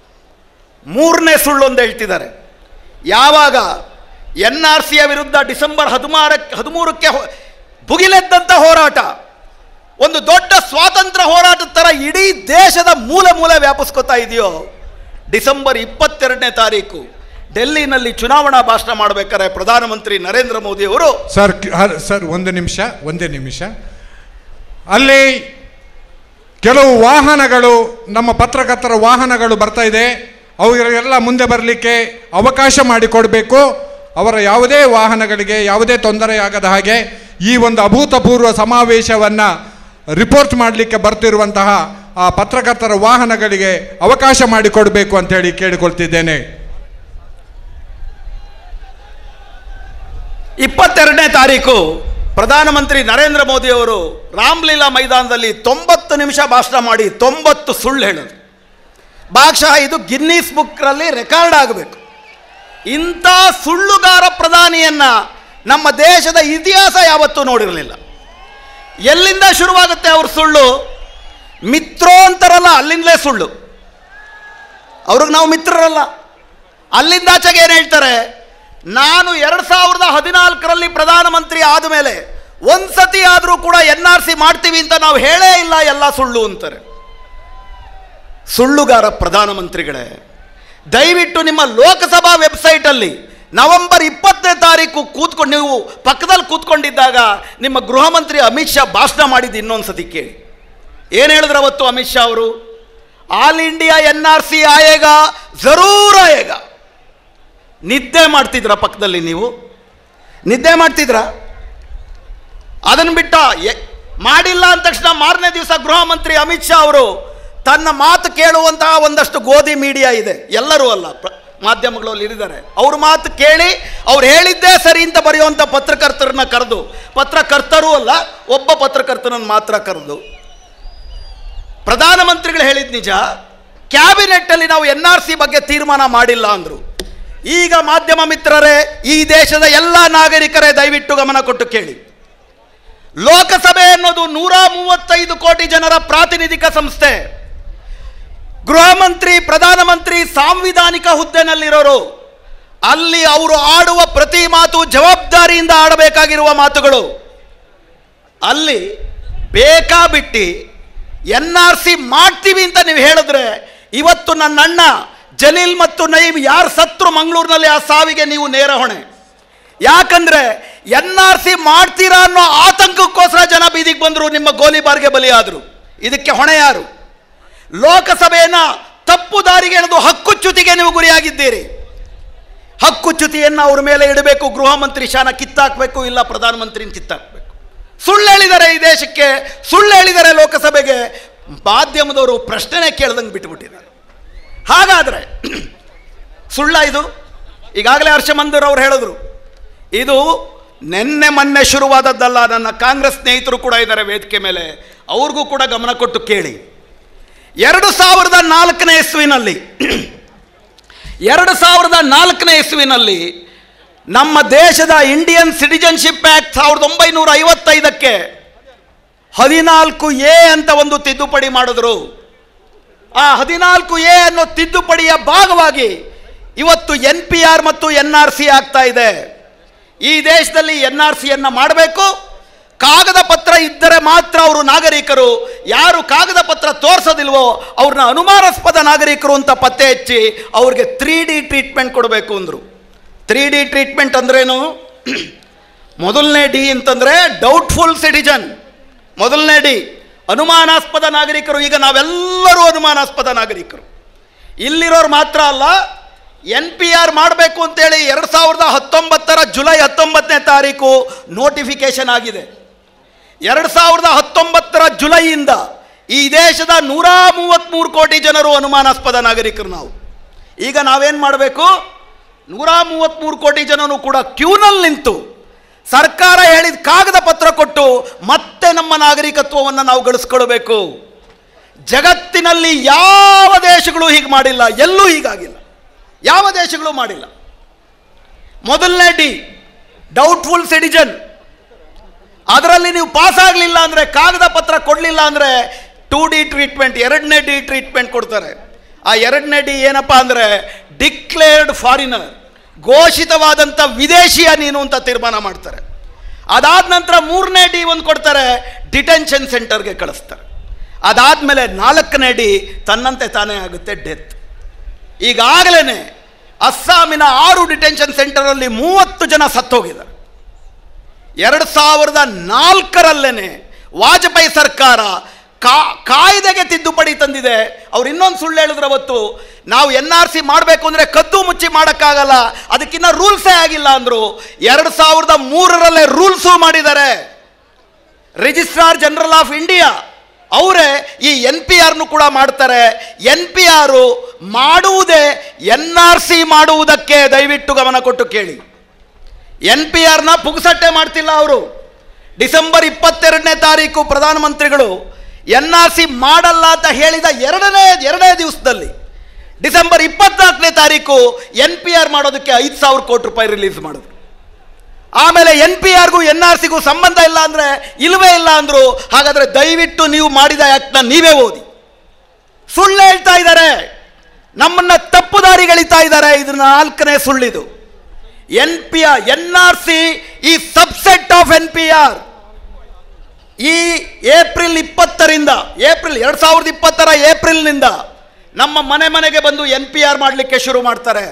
ಮೂರನೇ ಸುಳ್ಳು ಅಂತ ಹೇಳ್ತಿದ್ದಾರೆ ಯಾವಾಗ ಎನ್ ಆರ್ ಸಿಯ ವಿರುದ್ಧ ಡಿಸೆಂಬರ್ ಹದಿಮಾರಕ್ಕೆ ಹದಿಮೂರಕ್ಕೆ ಹೊ- ಭುಗಿಲೆದ್ದಂಥ ಹೋರಾಟ ಒಂದು ದೊಡ್ಡ ಸ್ವಾತಂತ್ರ್ಯ ಹೋರಾಟದ ಥರ ಇಡೀ ದೇಶದ ಮೂಲೆ ಮೂಲೆ ವ್ಯಾಪಿಸ್ಕೊತಾ ಇದೆಯೋ ಡಿಸೆಂಬರ್ ಇಪ್ಪತ್ತೆರಡನೇ ತಾರೀಕು ಡೆಲ್ಲಿನಲ್ಲಿ ಚುನಾವಣಾ ಭಾಷಣ ಮಾಡಬೇಕಾದ್ರೆ ಪ್ರಧಾನಮಂತ್ರಿ ನರೇಂದ್ರ ಮೋದಿ ಅವರು ಸರ್ ಕ- ಹ- ಸರ್ ಒಂದು ನಿಮಿಷ ಒಂದೇ ನಿಮಿಷ ಅಲ್ಲಿ ಕೆಲವು ವಾಹನಗಳು ನಮ್ಮ ಪತ್ರಕರ್ತರ ವಾಹನಗಳು ಬರ್ತಾ ಇದೆ ಅವರಿಗೆಲ್ಲ ಮುಂದೆ ಬರಲಿಕ್ಕೆ ಅವಕಾಶ ಮಾಡಿಕೊಡಬೇಕು ಅವರ ಯಾವುದೇ ವಾಹನಗಳಿಗೆ ಯಾವುದೇ ತೊಂದರೆಯಾಗದ ಹಾಗೆ ಈ ಒಂದು ಅಭೂತಪೂರ್ವ ಸಮಾವೇಶವನ್ನು ರಿಪೋರ್ಟ್ ಮಾಡಲಿಕ್ಕೆ ಬರ್ತಿರುವಂತಹ ಆ ಪತ್ರಕರ್ತರ ವಾಹನಗಳಿಗೆ ಅವಕಾಶ ಮಾಡಿಕೊಡಬೇಕು ಅಂತೇಳಿ ಕೇಳಿಕೊಳ್ತಿದ್ದೇನೆ ಇಪ್ಪತ್ತೆರಡನೇ ತಾರೀಕು ಪ್ರಧಾನಮಂತ್ರಿ ನರೇಂದ್ರ ಮೋದಿ ಅವರು ರಾಮ್ಲೀಲಾ ಮೈದಾನದಲ್ಲಿ ತೊಂಬತ್ತು ನಿಮಿಷ ಭಾಷಣ ಮಾಡಿ ತೊಂಬತ್ತು ಸುಳ್ಳು ಹೇಳೋದು ಭಾಗಶಃ ಇದು ಗಿನ್ನೀಸ್ ಬುಕ್ರಲ್ಲಿ ರೆಕಾರ್ಡ್ ಆಗಬೇಕು ಇಂಥ ಸುಳ್ಳುಗಾರ ಪ್ರಧಾನಿಯನ್ನ ನಮ್ಮ ದೇಶದ ಇತಿಹಾಸ ಯಾವತ್ತೂ ನೋಡಿರಲಿಲ್ಲ ಎಲ್ಲಿಂದ ಶುರುವಾಗುತ್ತೆ ಅವ್ರ ಸುಳ್ಳು ಮಿತ್ರೋ ಅಂತಾರಲ್ಲ ಅಲ್ಲಿಂದಲೇ ಸುಳ್ಳು ಅವ್ರಿಗೆ ನಾವು ಮಿತ್ರರಲ್ಲ ಅಲ್ಲಿಂದಾಚೆಗೆ ಏನು ಹೇಳ್ತಾರೆ ನಾನು ಎರಡು ಸಾವಿರದ ಹದಿನಾಲ್ಕರಲ್ಲಿ ಪ್ರಧಾನಮಂತ್ರಿ ಆದಮೇಲೆ ಒಂದು ಸತಿ ಆದರೂ ಕೂಡ ಎನ್ ಆರ್ ಸಿ ಮಾಡ್ತೀವಿ ಅಂತ ನಾವು ಹೇಳೇ ಇಲ್ಲ ಎಲ್ಲ ಸುಳ್ಳು ಅಂತಾರೆ ಸುಳ್ಳುಗಾರ ಪ್ರಧಾನಮಂತ್ರಿಗಳೇ ದಯವಿಟ್ಟು ನಿಮ್ಮ ಲೋಕಸಭಾ ವೆಬ್ಸೈಟಲ್ಲಿ ನವೆಂಬರ್ ಇಪ್ಪತ್ತನೇ ತಾರೀಕು ಕೂತ್ಕೊಂಡು ನೀವು ಪಕ್ಕದಲ್ಲಿ ಕೂತ್ಕೊಂಡಿದ್ದಾಗ ನಿಮ್ಮ ಗೃಹ ಮಂತ್ರಿ ಅಮಿತ್ ಶಾ ಭಾಷಣ ಮಾಡಿದ್ದು ಇನ್ನೊಂದು ಸತಿ ಕೇಳಿ ಏನು ಹೇಳಿದ್ರು ಅವತ್ತು ಅಮಿತ್ ಶಾ ಅವರು all India N R C ಆಯೇಗ ಜರೂರ್ ಆಯೇಗ ನಿದ್ದೆ ಮಾಡ್ತಿದ್ರ ಪಕ್ಕದಲ್ಲಿ ನೀವು ನಿದ್ದೆ ಮಾಡ್ತಿದ್ರ ಅದನ್ನು ಬಿಟ್ಟ ಎ- ಮಾಡಿಲ್ಲ ಅಂದ ತಕ್ಷಣ ಮಾರನೇ ದಿವಸ ಗೃಹ ಮಂತ್ರಿ ಅಮಿತ್ ಶಾ ಅವರು ತನ್ನ ಮಾತು ಕೇಳುವಂತಹ ಒಂದಷ್ಟು ಗೋಧಿ ಮೀಡಿಯಾ ಇದೆ ಎಲ್ಲರೂ ಅಲ್ಲ ಪ್ರ- ಮಾಧ್ಯಮಗಳಲ್ಲಿ ಇರಿದ್ದಾರೆ ಅವ್ರ ಮಾತು ಕೇಳಿ ಅವ್ರು ಹೇಳಿದ್ದೇ ಸರಿ ಅಂತ ಬರೆಯುವಂಥ ಪತ್ರಕರ್ತರನ್ನ ಕರೆದು ಪತ್ರಕರ್ತರೂ ಅಲ್ಲ ಒಬ್ಬ ಪತ್ರಕರ್ತನನ್ನು ಮಾತ್ರ ಕರೆದು ಪ್ರಧಾನಮಂತ್ರಿಗಳು ಹೇಳಿದ ನಿಜ ಕ್ಯಾಬಿನೆಟ್ ಅಲ್ಲಿ ನಾವು ಎನ್ ಆರ್ ಸಿ ಬಗ್ಗೆ ತೀರ್ಮಾನ ಮಾಡಿಲ್ಲ ಅಂದ್ರು ಈಗ ಮಾಧ್ಯಮ ಮಿತ್ರರೇ ಈ ದೇಶದ ಎಲ್ಲ ನಾಗರಿಕರೇ ದಯವಿಟ್ಟು ಗಮನ ಕೊಟ್ಟು ಕೇಳಿ ಲೋಕಸಭೆ ಅನ್ನೋದು ನೂರ ಮೂವತ್ತೈದು ಕೋಟಿ ಜನರ ಪ್ರಾತಿನಿಧಿಕ ಸಂಸ್ಥೆ ಗೃಹ ಮಂತ್ರಿ ಪ್ರಧಾನಮಂತ್ರಿ ಸಾಂವಿಧಾನಿಕ ಹುದ್ದೆನಲ್ಲಿರೋರು ಅಲ್ಲಿ ಅವರು ಆಡುವ ಪ್ರತಿ ಮಾತು ಜವಾಬ್ದಾರಿಯಿಂದ ಆಡಬೇಕಾಗಿರುವ ಮಾತುಗಳು ಅಲ್ಲಿ ಬೇಕಾಬಿಟ್ಟಿ ಎನ್ ಆರ್ ಸಿ ಮಾಡ್ತೀವಿ ಅಂತ ನೀವು ಹೇಳಿದ್ರೆ ಇವತ್ತು ನನ್ನ ಅಣ್ಣ ಜಲೀಲ್ ಮತ್ತು ನಯೀಮ್ ಯಾರು ಸತ್ರು ಮಂಗಳೂರಿನಲ್ಲಿ ಆ ಸಾವಿಗೆ ನೀವು ನೇರ ಹೊಣೆ ಯಾಕಂದ್ರೆ ಎನ್ ಆರ್ ಸಿ ಮಾಡ್ತೀರಾ ಅನ್ನೋ ಆತಂಕಕ್ಕೋಸ್ಕರ ಜನ ಬೀದಿಗೆ ಬಂದರು ನಿಮ್ಮ ಗೋಲಿಬಾರ್ಗೆ ಬಲಿಯಾದರು ಇದಕ್ಕೆ ಹೊಣೆ ಯಾರು ಲೋಕಸಭೆಯನ್ನ ತಪ್ಪು ದಾರಿಗೆ ಎಳೆದು ಹಕ್ಕುಚ್ಯುತಿಗೆ ನೀವು ಗುರಿಯಾಗಿದ್ದೀರಿ ಹಕ್ಕುಚ್ಯುತಿಯನ್ನು ಅವ್ರ ಮೇಲೆ ಇಡಬೇಕು ಗೃಹ ಮಂತ್ರಿ ಶಾನ ಕಿತ್ತಾಕಬೇಕು ಇಲ್ಲ ಪ್ರಧಾನಮಂತ್ರಿನ ಕಿತ್ತಾಕಬೇಕು ಸುಳ್ಳು ಹೇಳಿದ್ದಾರೆ ಈ ದೇಶಕ್ಕೆ ಸುಳ್ಳು ಹೇಳಿದ್ದಾರೆ ಲೋಕಸಭೆಗೆ ಮಾಧ್ಯಮದವರು ಪ್ರಶ್ನೆನೇ ಕೇಳ್ದಂಗೆ ಬಿಟ್ಟುಬಿಟ್ಟಿದ್ದಾರೆ ಹಾಗಾದರೆ ಸುಳ್ಳ ಇದು ಈಗಾಗಲೇ ಹರ್ಷಮಂದಿರ್ ಅವ್ರು ಹೇಳಿದ್ರು ಇದು ನಿನ್ನೆ ಮೊನ್ನೆ ಶುರುವಾದದ್ದಲ್ಲ ನನ್ನ ಕಾಂಗ್ರೆಸ್ ಸ್ನೇಹಿತರು ಕೂಡ ಇದ್ದಾರೆ ವೇದಿಕೆ ಮೇಲೆ ಅವ್ರಿಗೂ ಕೂಡ ಗಮನ ಕೊಟ್ಟು ಕೇಳಿ ಎರಡು ಸಾವಿರದ ನಾಲ್ಕನೇ ಇಸ್ವಿನಲ್ಲಿ ಎರಡು ಸಾವಿರದ ನಾಲ್ಕನೇ ಇಸ್ವಿನಲ್ಲಿ ನಮ್ಮ ದೇಶದ ಇಂಡಿಯನ್ ಸಿಟಿಜನ್ಶಿಪ್ ಆ್ಯಕ್ಟ್ ಸಾವಿರದ ಒಂಬೈನೂರ ಐವತ್ತೈದಕ್ಕೆ ಹದಿನಾಲ್ಕು ಎ ಅಂತ ಒಂದು ತಿದ್ದುಪಡಿ ಮಾಡಿದ್ರು ಆ ಹದಿನಾಲ್ಕು ಎ ಅನ್ನೋ ತಿದ್ದುಪಡಿಯ ಭಾಗವಾಗಿ ಇವತ್ತು ಎನ್ ಪಿ ಆರ್ ಮತ್ತು ಎನ್ ಆರ್ ಸಿ ಆಗ್ತಾ ಇದೆ ಈ ದೇಶದಲ್ಲಿ ಎನ್ ಆರ್ ಸಿಯನ್ನು ಮಾಡಬೇಕು ಕಾಗದ ಪತ್ರ ಇದ್ದರೆ ಮಾತ್ರ ಅವರು ನಾಗರಿಕರು ಯಾರು ಕಾಗದ ಪತ್ರ ತೋರಿಸೋದಿಲ್ವೋ ಅವ್ರನ್ನ ಅನುಮಾನಾಸ್ಪದ ನಾಗರಿಕರು ಅಂತ ಪತ್ತೆ ಹಚ್ಚಿ ಅವ್ರಿಗೆ ತ್ರೀ ಡಿ ಟ್ರೀಟ್ಮೆಂಟ್ ಕೊಡಬೇಕು ಅಂದರು ತ್ರೀ ಡಿ ಟ್ರೀಟ್ಮೆಂಟ್ ಅಂದ್ರೇನು ಮೊದಲನೇ ಡಿ ಅಂತಂದರೆ ಡೌಟ್ಫುಲ್ ಸಿಟಿಜನ್ ಮೊದಲನೇ ಡಿ ಅನುಮಾನಾಸ್ಪದ ನಾಗರಿಕರು ಈಗ ನಾವೆಲ್ಲರೂ ಅನುಮಾನಾಸ್ಪದ ನಾಗರಿಕರು ಇಲ್ಲಿರೋರು ಮಾತ್ರ ಅಲ್ಲ ಎನ್ ಪಿ ಆರ್ ಮಾಡಬೇಕು ಅಂತೇಳಿ ಎರಡು ಸಾವಿರದ ಹತ್ತೊಂಬತ್ತರ ಜುಲೈ ಹತ್ತೊಂಬತ್ತನೇ ತಾರೀಕು ನೋಟಿಫಿಕೇಶನ್ ಆಗಿದೆ ಎರಡು ಸಾವಿರದ ಹತ್ತೊಂಬತ್ತರ ಜುಲೈಯಿಂದ ಈ ದೇಶದ ನೂರ ಮೂವತ್ತ್ಮೂರು ಕೋಟಿ ಜನರು ಅನುಮಾನಾಸ್ಪದ ನಾಗರಿಕರು ನಾವು ಈಗ ನಾವೇನು ಮಾಡಬೇಕು ನೂರ ಮೂವತ್ತ್ಮೂರು ಕೋಟಿ ಜನನು ಕೂಡ ಕ್ಯೂನಲ್ಲಿ ನಿಂತು ಸರ್ಕಾರ ಹೇಳಿದ ಕಾಗದ ಪತ್ರ ಕೊಟ್ಟು ಮತ್ತೆ ನಮ್ಮ ನಾಗರಿಕತ್ವವನ್ನು ನಾವು ಗಳಿಸ್ಕೊಳ್ಬೇಕು ಜಗತ್ತಿನಲ್ಲಿ ಯಾವ ದೇಶಗಳು ಹೀಗೆ ಮಾಡಿಲ್ಲ ಎಲ್ಲೂ ಹೀಗಾಗಿಲ್ಲ ಯಾವ ದೇಶಗಳು ಮಾಡಿಲ್ಲ ಮೊದಲನೇ ಡಿ ಡೌಟ್ಫುಲ್ ಸಿಟಿಜನ್ ಅದರಲ್ಲಿ ನೀವು ಪಾಸ್ ಆಗಲಿಲ್ಲ ಅಂದರೆ ಕಾಗದ ಪತ್ರ ಕೊಡಲಿಲ್ಲ ಅಂದರೆ ಟೂ ಡಿ ಟ್ರೀಟ್ಮೆಂಟ್ ಎರಡನೇ ಡಿ ಟ್ರೀಟ್ಮೆಂಟ್ ಕೊಡ್ತಾರೆ ಆ ಎರಡನೇ ಡಿ ಏನಪ್ಪ ಅಂದರೆ ಡಿಕ್ಲೇರ್ಡ್ ಫಾರಿನರ್ ಘೋಷಿತವಾದಂಥ ವಿದೇಶಿಯ ನೀನು ಅಂತ ತೀರ್ಮಾನ ಮಾಡ್ತಾರೆ ಅದಾದ ನಂತರ ಮೂರನೇ ಡಿ ಒಂದು ಕೊಡ್ತಾರೆ ಡಿಟೆನ್ಷನ್ ಸೆಂಟರ್ಗೆ ಕಳಿಸ್ತಾರೆ ಅದಾದಮೇಲೆ ನಾಲ್ಕನೇ ಡಿ ತನ್ನಂತೆ ತಾನೇ ಆಗುತ್ತೆ ಡೆತ್ ಈಗಾಗಲೇ ಅಸ್ಸಾಮಿನ ಆರು ಡಿಟೆನ್ಷನ್ ಸೆಂಟರಲ್ಲಿ ಮೂವತ್ತು ಜನ ಸತ್ತೋಗಿದ್ದಾರೆ ಎರಡು ಸಾವಿರದ ನಾಲ್ಕರಲ್ಲೇನೆ ವಾಜಪೇಯಿ ಸರ್ಕಾರ ಕಾ ಕಾಯ್ದೆಗೆ ತಿದ್ದುಪಡಿ ತಂದಿದೆ ಅವ್ರು ಇನ್ನೊಂದು ಸುಳ್ಳು ಹೇಳಿದ್ರು ಅವತ್ತು ನಾವು ಎನ್ ಆರ್ ಸಿ ಮಾಡಬೇಕು ಅಂದರೆ ಕದ್ದು ಮುಚ್ಚಿ ಮಾಡೋಕ್ಕಾಗಲ್ಲ ಅದಕ್ಕಿನ್ನ ರೂಲ್ಸೇ ಆಗಿಲ್ಲ ಅಂದರು ಎರಡು ಸಾವಿರದ ಮೂರರಲ್ಲೇ ರೂಲ್ಸು ಮಾಡಿದ್ದಾರೆ ರಿಜಿಸ್ಟ್ರಾರ್ ಜನರಲ್ ಆಫ್ ಇಂಡಿಯಾ ಅವರೇ ಈ ಎನ್ ಪಿ ಆರ್ನು ಕೂಡ ಮಾಡ್ತಾರೆ ಎನ್ ಪಿ ಆರು ಮಾಡುವುದೇ ಎನ್ ಆರ್ ಸಿ ಮಾಡುವುದಕ್ಕೆ ದಯವಿಟ್ಟು ಗಮನ ಕೊಟ್ಟು ಕೇಳಿ ಎನ್ ಪಿ ಆರ್ನ ಪುಗ್ಸಟ್ಟೆ ಮಾಡ್ತಿಲ್ಲ ಅವರು ಡಿಸೆಂಬರ್ ಇಪ್ಪತ್ತೆರಡನೇ ತಾರೀಕು ಪ್ರಧಾನಮಂತ್ರಿಗಳು ಎನ್ ಆರ್ ಸಿ ಮಾಡಲ್ಲ ಅಂತ ಹೇಳಿದ ಎರಡನೇ ಎರಡನೇ ದಿವಸದಲ್ಲಿ ಡಿಸೆಂಬರ್ ಇಪ್ಪತ್ನಾಲ್ಕನೇ ತಾರೀಕು ಎನ್ ಪಿ ಆರ್ ಮಾಡೋದಕ್ಕೆ ಐದು ಸಾವಿರ ಕೋಟಿ ರೂಪಾಯಿ ರಿಲೀಸ್ ಮಾಡಿದ್ರು ಆಮೇಲೆ ಎನ್ ಪಿ ಆರ್ಗೂ ಎನ್ ಆರ್ ಸಿಗೂ ಸಂಬಂಧ ಇಲ್ಲ ಅಂದರೆ ಇಲ್ವೇ ಇಲ್ಲ ಅಂದರು ಹಾಗಾದರೆ ದಯವಿಟ್ಟು ನೀವು ಮಾಡಿದ ಆ್ಯಕ್ಟ್ನ ನೀವೇ ಓದಿ ಸುಳ್ಳು ಹೇಳ್ತಾ ಇದ್ದಾರೆ ನಮ್ಮನ್ನ ತಪ್ಪು ದಾರಿಗಳಿತಾ ಇದ್ದಾರೆ ಇದು ನಾಲ್ಕನೇ ಸುಳ್ಳಿದು N P R N R C is subset of N P R ಈ ಏಪ್ರಿಲ್ ಇಪ್ಪತ್ತರಿಂದ ಏಪ್ರಿಲ್ ಎರಡು ಸಾವಿರದ ಇಪ್ಪತ್ತರ ಏಪ್ರಿಲ್ನಿಂದ ನಮ್ಮ ಮನೆ ಮನೆಗೆ ಬಂದು ಎನ್ ಪಿ ಆರ್ ಮಾಡಲಿಕ್ಕೆ ಶುರು ಮಾಡ್ತಾರೆ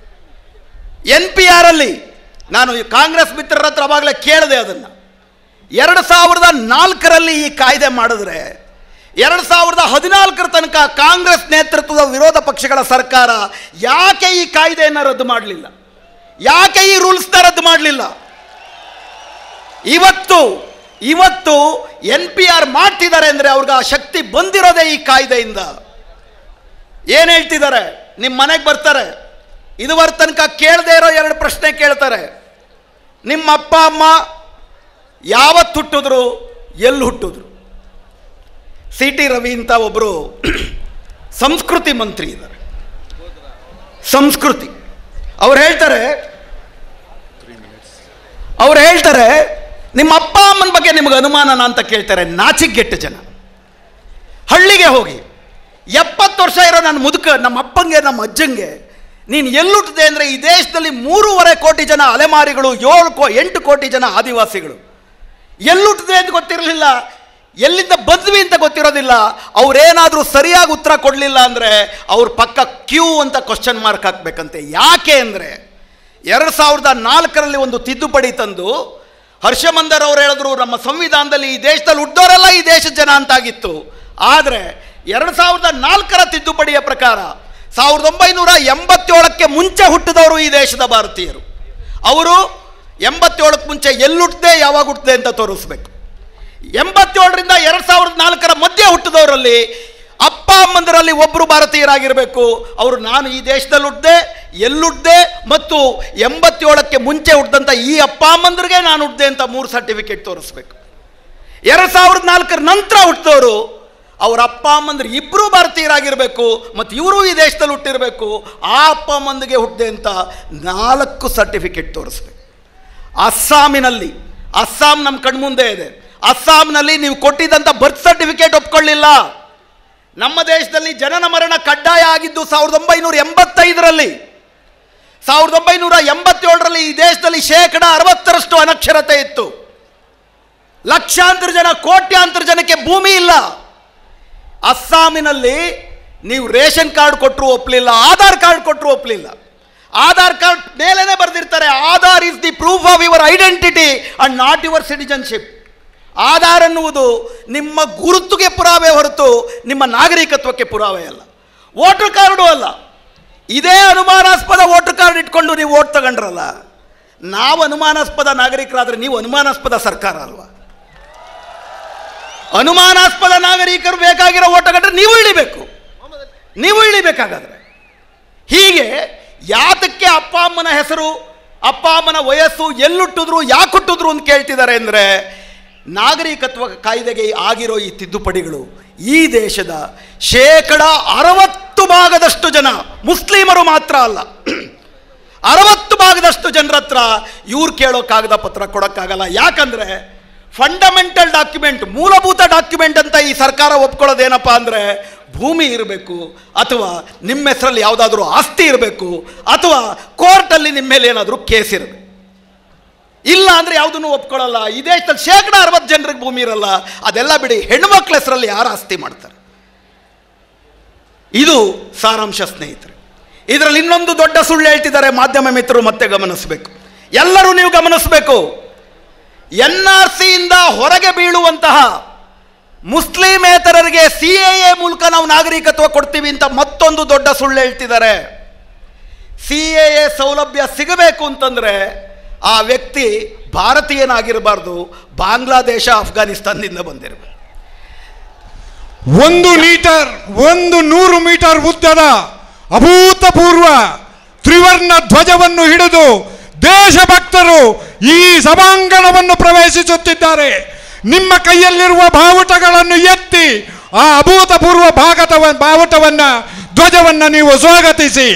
ಎನ್ ಪಿ ಆರ್ ಅಲ್ಲಿ ನಾನು ಈ ಕಾಂಗ್ರೆಸ್ ಮಿತ್ರರ ಹತ್ರ ಅವಾಗಲೇ ಕೇಳಿದೆ ಅದನ್ನು ಎರಡು ಸಾವಿರದ ನಾಲ್ಕರಲ್ಲಿ ಈ ಕಾಯ್ದೆ ಮಾಡಿದ್ರೆ ಎರಡು ಸಾವಿರದ ಹದಿನಾಲ್ಕರ ತನಕ ಕಾಂಗ್ರೆಸ್ ನೇತೃತ್ವದ ವಿರೋಧ ಪಕ್ಷಗಳ ಸರ್ಕಾರ ಯಾಕೆ ಈ ಕಾಯ್ದೆಯನ್ನು ರದ್ದು ಮಾಡಲಿಲ್ಲ ಯಾಕೆ ಈ ರೂಲ್ಸ್ನ ರದ್ದು ಮಾಡಲಿಲ್ಲ ಇವತ್ತು ಇವತ್ತು ಎನ್ ಪಿ ಆರ್ ಮಾಡ್ತಿದ್ದಾರೆ ಅಂದರೆ ಅವ್ರಿಗೆ ಆ ಶಕ್ತಿ ಬಂದಿರೋದೇ ಈ ಕಾಯ್ದೆಯಿಂದ ಏನು ಹೇಳ್ತಿದ್ದಾರೆ ನಿಮ್ಮ ಮನೆಗೆ ಬರ್ತಾರೆ ಇದುವರೆ ತನಕ ಕೇಳದೇ ಇರೋ ಎರಡು ಪ್ರಶ್ನೆ ಕೇಳ್ತಾರೆ ನಿಮ್ಮ ಅಪ್ಪ ಅಮ್ಮ ಯಾವತ್ತು ಹುಟ್ಟಿದ್ರು ಎಲ್ಲಿ ಹುಟ್ಟಿದ್ರು ಸಿ ಟಿ ರವಿ ಅಂತ ಒಬ್ಬರು ಸಂಸ್ಕೃತಿ ಮಂತ್ರಿ ಇದ್ದಾರೆ ಸಂಸ್ಕೃತಿ ಅವ್ರು ಹೇಳ್ತಾರೆ ಅವ್ರು ಹೇಳ್ತಾರೆ ನಿಮ್ಮ ಅಪ್ಪ ಅಮ್ಮನ ಬಗ್ಗೆ ನಿಮ್ಗೆ ಅನುಮಾನನ ಅಂತ ಕೇಳ್ತಾರೆ ನಾಚಿಗೆಟ್ಟ ಜನ ಹಳ್ಳಿಗೆ ಹೋಗಿ ಎಪ್ಪತ್ತು ವರ್ಷ ಇರೋ ನನ್ನ ಮುದುಕ ನಮ್ಮ ಅಪ್ಪಂಗೆ ನಮ್ಮ ಅಜ್ಜಂಗೆ ನೀನು ಎಲ್ಲುಟ್ಟಿದೆ ಅಂದರೆ ಈ ದೇಶದಲ್ಲಿ ಮೂರುವರೆ ಕೋಟಿ ಜನ ಅಲೆಮಾರಿಗಳು ಏಳು ಕೋ ಎಂಟು ಕೋಟಿ ಜನ ಆದಿವಾಸಿಗಳು ಎಲ್ಲುಟ್ಟಿದೆ ಅಂತ ಗೊತ್ತಿರಲಿಲ್ಲ ಎಲ್ಲಿಂದ ಬಂದ್ವಿ ಅಂತ ಗೊತ್ತಿರೋದಿಲ್ಲ ಅವ್ರೇನಾದರೂ ಸರಿಯಾಗಿ ಉತ್ತರ ಕೊಡಲಿಲ್ಲ ಅಂದರೆ ಅವ್ರ ಪಕ್ಕ ಕ್ಯೂ ಅಂತ ಕ್ವಶನ್ ಮಾರ್ಕ್ ಹಾಕ್ಬೇಕಂತೆ ಯಾಕೆ ಅಂದರೆ ಎರಡು ಸಾವಿರದ ನಾಲ್ಕರಲ್ಲಿ ಒಂದು ತಿದ್ದುಪಡಿ ತಂದು ಹರ್ಷಮಂದರ್ ಅವ್ರು ಹೇಳಿದ್ರು ನಮ್ಮ ಸಂವಿಧಾನದಲ್ಲಿ ಈ ದೇಶದಲ್ಲಿ ಹುಟ್ಟೋರೆಲ್ಲ ಈ ದೇಶದ ಜನ ಅಂತಾಗಿತ್ತು ಆದರೆ ಎರಡು ಸಾವಿರದ ನಾಲ್ಕರ ತಿದ್ದುಪಡಿಯ ಪ್ರಕಾರ ಸಾವಿರದ ಒಂಬೈನೂರ ಎಂಬತ್ತೇಳಕ್ಕೆ ಮುಂಚೆ ಹುಟ್ಟಿದವರು ಈ ದೇಶದ ಭಾರತೀಯರು ಅವರು ಎಂಬತ್ತೇಳಕ್ಕೆ ಮುಂಚೆ ಎಲ್ಲುಟ್ಟದೆ ಯಾವಾಗ ಹುಟ್ಟಿದೆ ಅಂತ ತೋರಿಸ್ಬೇಕು ಎಂಬತ್ತೇಳರಿಂದ ಎರಡು ಸಾವಿರದ ನಾಲ್ಕರ ಮಧ್ಯೆ ಹುಟ್ಟಿದವರಲ್ಲಿ ಅಪ್ಪ ಅಮ್ಮಂದರಲ್ಲಿ ಒಬ್ಬರು ಭಾರತೀಯರಾಗಿರಬೇಕು ಅವರು ನಾನು ಈ ದೇಶದಲ್ಲಿ ಹುಟ್ಟಿದೆ ಎಲ್ಲುಟ್ಟಿದೆ ಮತ್ತು ಎಂಬತ್ತೇಳಕ್ಕೆ ಮುಂಚೆ ಹುಟ್ಟಿದಂಥ ಈ ಅಪ್ಪ ಅಮ್ಮಂದರಿಗೆ ನಾನು ಹುಟ್ಟಿದೆ ಅಂತ ಮೂರು ಸರ್ಟಿಫಿಕೇಟ್ ತೋರಿಸ್ಬೇಕು ಎರಡು ಸಾವಿರದ ನಾಲ್ಕರ ನಂತರ ಹುಟ್ಟಿದವರು ಅವ್ರ ಅಪ್ಪ ಅಮ್ಮಂದ್ರೆ ಇಬ್ಬರೂ ಭಾರತೀಯರಾಗಿರಬೇಕು ಮತ್ತು ಇವರು ಈ ದೇಶದಲ್ಲಿ ಹುಟ್ಟಿರಬೇಕು ಆ ಅಪ್ಪ ಅಮ್ಮಂದಿಗೆ ಹುಟ್ಟಿದೆ ಅಂತ ನಾಲ್ಕು ಸರ್ಟಿಫಿಕೇಟ್ ತೋರಿಸ್ಬೇಕು ಅಸ್ಸಾಮಿನಲ್ಲಿ ಅಸ್ಸಾಂ ನಮ್ಮ ಕಣ್ಮುಂದೆ ಇದೆ ಅಸ್ಸಾಂನಲ್ಲಿ ನೀವು ಕೊಟ್ಟಿದ್ದಂಥ ಬರ್ತ್ ಸರ್ಟಿಫಿಕೇಟ್ ಒಪ್ಕೊಳ್ಳಿಲ್ಲ ನಮ್ಮ ದೇಶದಲ್ಲಿ ಜನನ ಮರಣ ಕಡ್ಡಾಯ ಆಗಿದ್ದು ಸಾವಿರದ ಒಂಬೈನೂರ ಎಂಬತ್ತೈದರಲ್ಲಿ ಸಾವಿರದ ಒಂಬೈನೂರ ಎಂಬತ್ತೇಳರಲ್ಲಿ ಈ ದೇಶದಲ್ಲಿ ಶೇಕಡ ಅರವತ್ತರಷ್ಟು ಅನಕ್ಷರತೆ ಇತ್ತು ಲಕ್ಷಾಂತರ ಜನ ಕೋಟ್ಯಾಂತರ ಜನಕ್ಕೆ ಭೂಮಿ ಇಲ್ಲ ಅಸ್ಸಾಮಿನಲ್ಲಿ ನೀವು ರೇಷನ್ ಕಾರ್ಡ್ ಕೊಟ್ಟರು ಒಪ್ಪಲಿಲ್ಲ ಆಧಾರ್ ಕಾರ್ಡ್ ಕೊಟ್ಟರು ಒಪ್ಪಲಿಲ್ಲ ಆಧಾರ್ ಕಾರ್ಡ್ ಮೇಲೇನೆ ಬರೆದಿರ್ತಾರೆ Aadhaar is the proof of your identity and not your citizenship Aadhaar ಅನ್ನುವುದು ನಿಮ್ಮ ಗುರುತುಗೆ ಪುರಾವೆ ಹೊರತು ನಿಮ್ಮ ನಾಗರಿಕತ್ವಕ್ಕೆ ಪುರಾವೆ ಅಲ್ಲ ವೋಟರ್ ಕಾರ್ಡು ಅಲ್ಲ ಇದೇ ಅನುಮಾನಾಸ್ಪದ ವೋಟರ್ ಕಾರ್ಡ್ ಇಟ್ಕೊಂಡು ನೀವು ವೋಟ್ ತಗೊಂಡ್ರಲ್ಲ ನಾವು ಅನುಮಾನಾಸ್ಪದ ನಾಗರಿಕರಾದರೆ ನೀವು ಅನುಮಾನಾಸ್ಪದ ಸರ್ಕಾರ ಅಲ್ವಾ ಅನುಮಾನಾಸ್ಪದ ನಾಗರಿಕರು ಬೇಕಾಗಿರೋ ಓಟ್ ತಗೊಂಡ್ರೆ ನೀವು ಇಳಿಬೇಕು ನೀವು ಇಳಿಬೇಕಾಗಾದ್ರೆ ಹೀಗೆ ಯಾತಕ್ಕೆ ಅಪ್ಪ ಅಮ್ಮನ ಹೆಸರು ಅಪ್ಪ ಅಮ್ಮನ ವಯಸ್ಸು ಎಲ್ಲುಟ್ಟಿದ್ರು ಯಾಕೆ ಹುಟ್ಟಿದ್ರು ಅಂತ ಕೇಳ್ತಿದ್ದಾರೆ ಅಂದರೆ ನಾಗರಿಕತ್ವ ಕಾಯ್ದೆಗೆ ಆಗಿರೋ ಈ ತಿದ್ದುಪಡಿಗಳು ಈ ದೇಶದ ಶೇಕಡ ಅರವತ್ತು ಭಾಗದಷ್ಟು ಜನ ಮುಸ್ಲಿಮರು ಮಾತ್ರ ಅಲ್ಲ ಅರವತ್ತು ಭಾಗದಷ್ಟು ಜನರ ಹತ್ರ ಇವ್ರು ಕೇಳೋ ಕಾಗದ ಪತ್ರ ಕೊಡೋಕ್ಕಾಗಲ್ಲ ಯಾಕಂದರೆ ಫಂಡಮೆಂಟಲ್ ಡಾಕ್ಯುಮೆಂಟ್ ಮೂಲಭೂತ ಡಾಕ್ಯುಮೆಂಟ್ ಅಂತ ಈ ಸರ್ಕಾರ ಒಪ್ಕೊಳ್ಳೋದೇನಪ್ಪ ಅಂದರೆ ಭೂಮಿ ಇರಬೇಕು ಅಥವಾ ನಿಮ್ಮ ಹೆಸರಲ್ಲಿ ಯಾವುದಾದ್ರೂ ಆಸ್ತಿ ಇರಬೇಕು ಅಥವಾ ಕೋರ್ಟಲ್ಲಿ ನಿಮ್ಮ ಮೇಲೆ ಏನಾದರೂ ಕೇಸ್ ಇರಬೇಕು ಇಲ್ಲ ಅಂದರೆ ಯಾವುದನ್ನು ಒಪ್ಕೊಳ್ಳಲ್ಲ ಈ ದೇಶದಲ್ಲಿ ಶೇಕಡ ಅರವತ್ತು ಜನರಿಗೆ ಭೂಮಿ ಇರಲ್ಲ ಅದೆಲ್ಲ ಬಿಡಿ ಹೆಣ್ಮಕ್ಳ ಹೆಸರಲ್ಲಿ ಯಾರು ಆಸ್ತಿ ಮಾಡ್ತಾರೆ ಇದು ಸಾರಾಂಶ ಸ್ನೇಹಿತರೆ ಇದರಲ್ಲಿ ಇನ್ನೊಂದು ದೊಡ್ಡ ಸುಳ್ಳು ಹೇಳ್ತಿದ್ದಾರೆ ಮಾಧ್ಯಮ ಮಿತ್ರರು ಮತ್ತೆ ಗಮನಿಸಬೇಕು ಎಲ್ಲರೂ ನೀವು ಗಮನಿಸಬೇಕು ಎನ್ ಆರ್ ಸಿಯಿಂದ ಹೊರಗೆ ಬೀಳುವಂತಹ ಮುಸ್ಲಿಮೇತರರಿಗೆ ಸಿ ಎ ಎ ಮೂಲಕ ನಾವು ನಾಗರಿಕತ್ವ ಕೊಡ್ತೀವಿ ಅಂತ ಮತ್ತೊಂದು ದೊಡ್ಡ ಸುಳ್ಳು ಹೇಳ್ತಿದ್ದಾರೆ ಸಿ ಎ ಎ ಸೌಲಭ್ಯ ಸಿಗಬೇಕು ಅಂತಂದರೆ ಆ ವ್ಯಕ್ತಿ ಭಾರತೀಯನಾಗಿರಬಾರ್ದು ಬಾಂಗ್ಲಾದೇಶ ಅಫ್ಘಾನಿಸ್ತಾನದಿಂದ ಬಂದಿರಬೇಕು ಒಂದು ಮೀಟರ್ ಒಂದು ನೂರು ಮೀಟರ್ ಉದ್ದದ ಅಭೂತಪೂರ್ವ ತ್ರಿವರ್ಣ ಧ್ವಜವನ್ನು ಹಿಡಿದು ದೇಶಭಕ್ತರು ಈ ಸಭಾಂಗಣವನ್ನು ಪ್ರವೇಶಿಸುತ್ತಿದ್ದಾರೆ ನಿಮ್ಮ ಕೈಯಲ್ಲಿರುವ ಬಾವುಟಗಳನ್ನು ಎತ್ತಿ ಆ ಅಭೂತಪೂರ್ವ ಭಾಗತವ ಬಾವುಟವನ್ನ ಧ್ವಜವನ್ನ ನೀವು ಸ್ವಾಗತಿಸಿ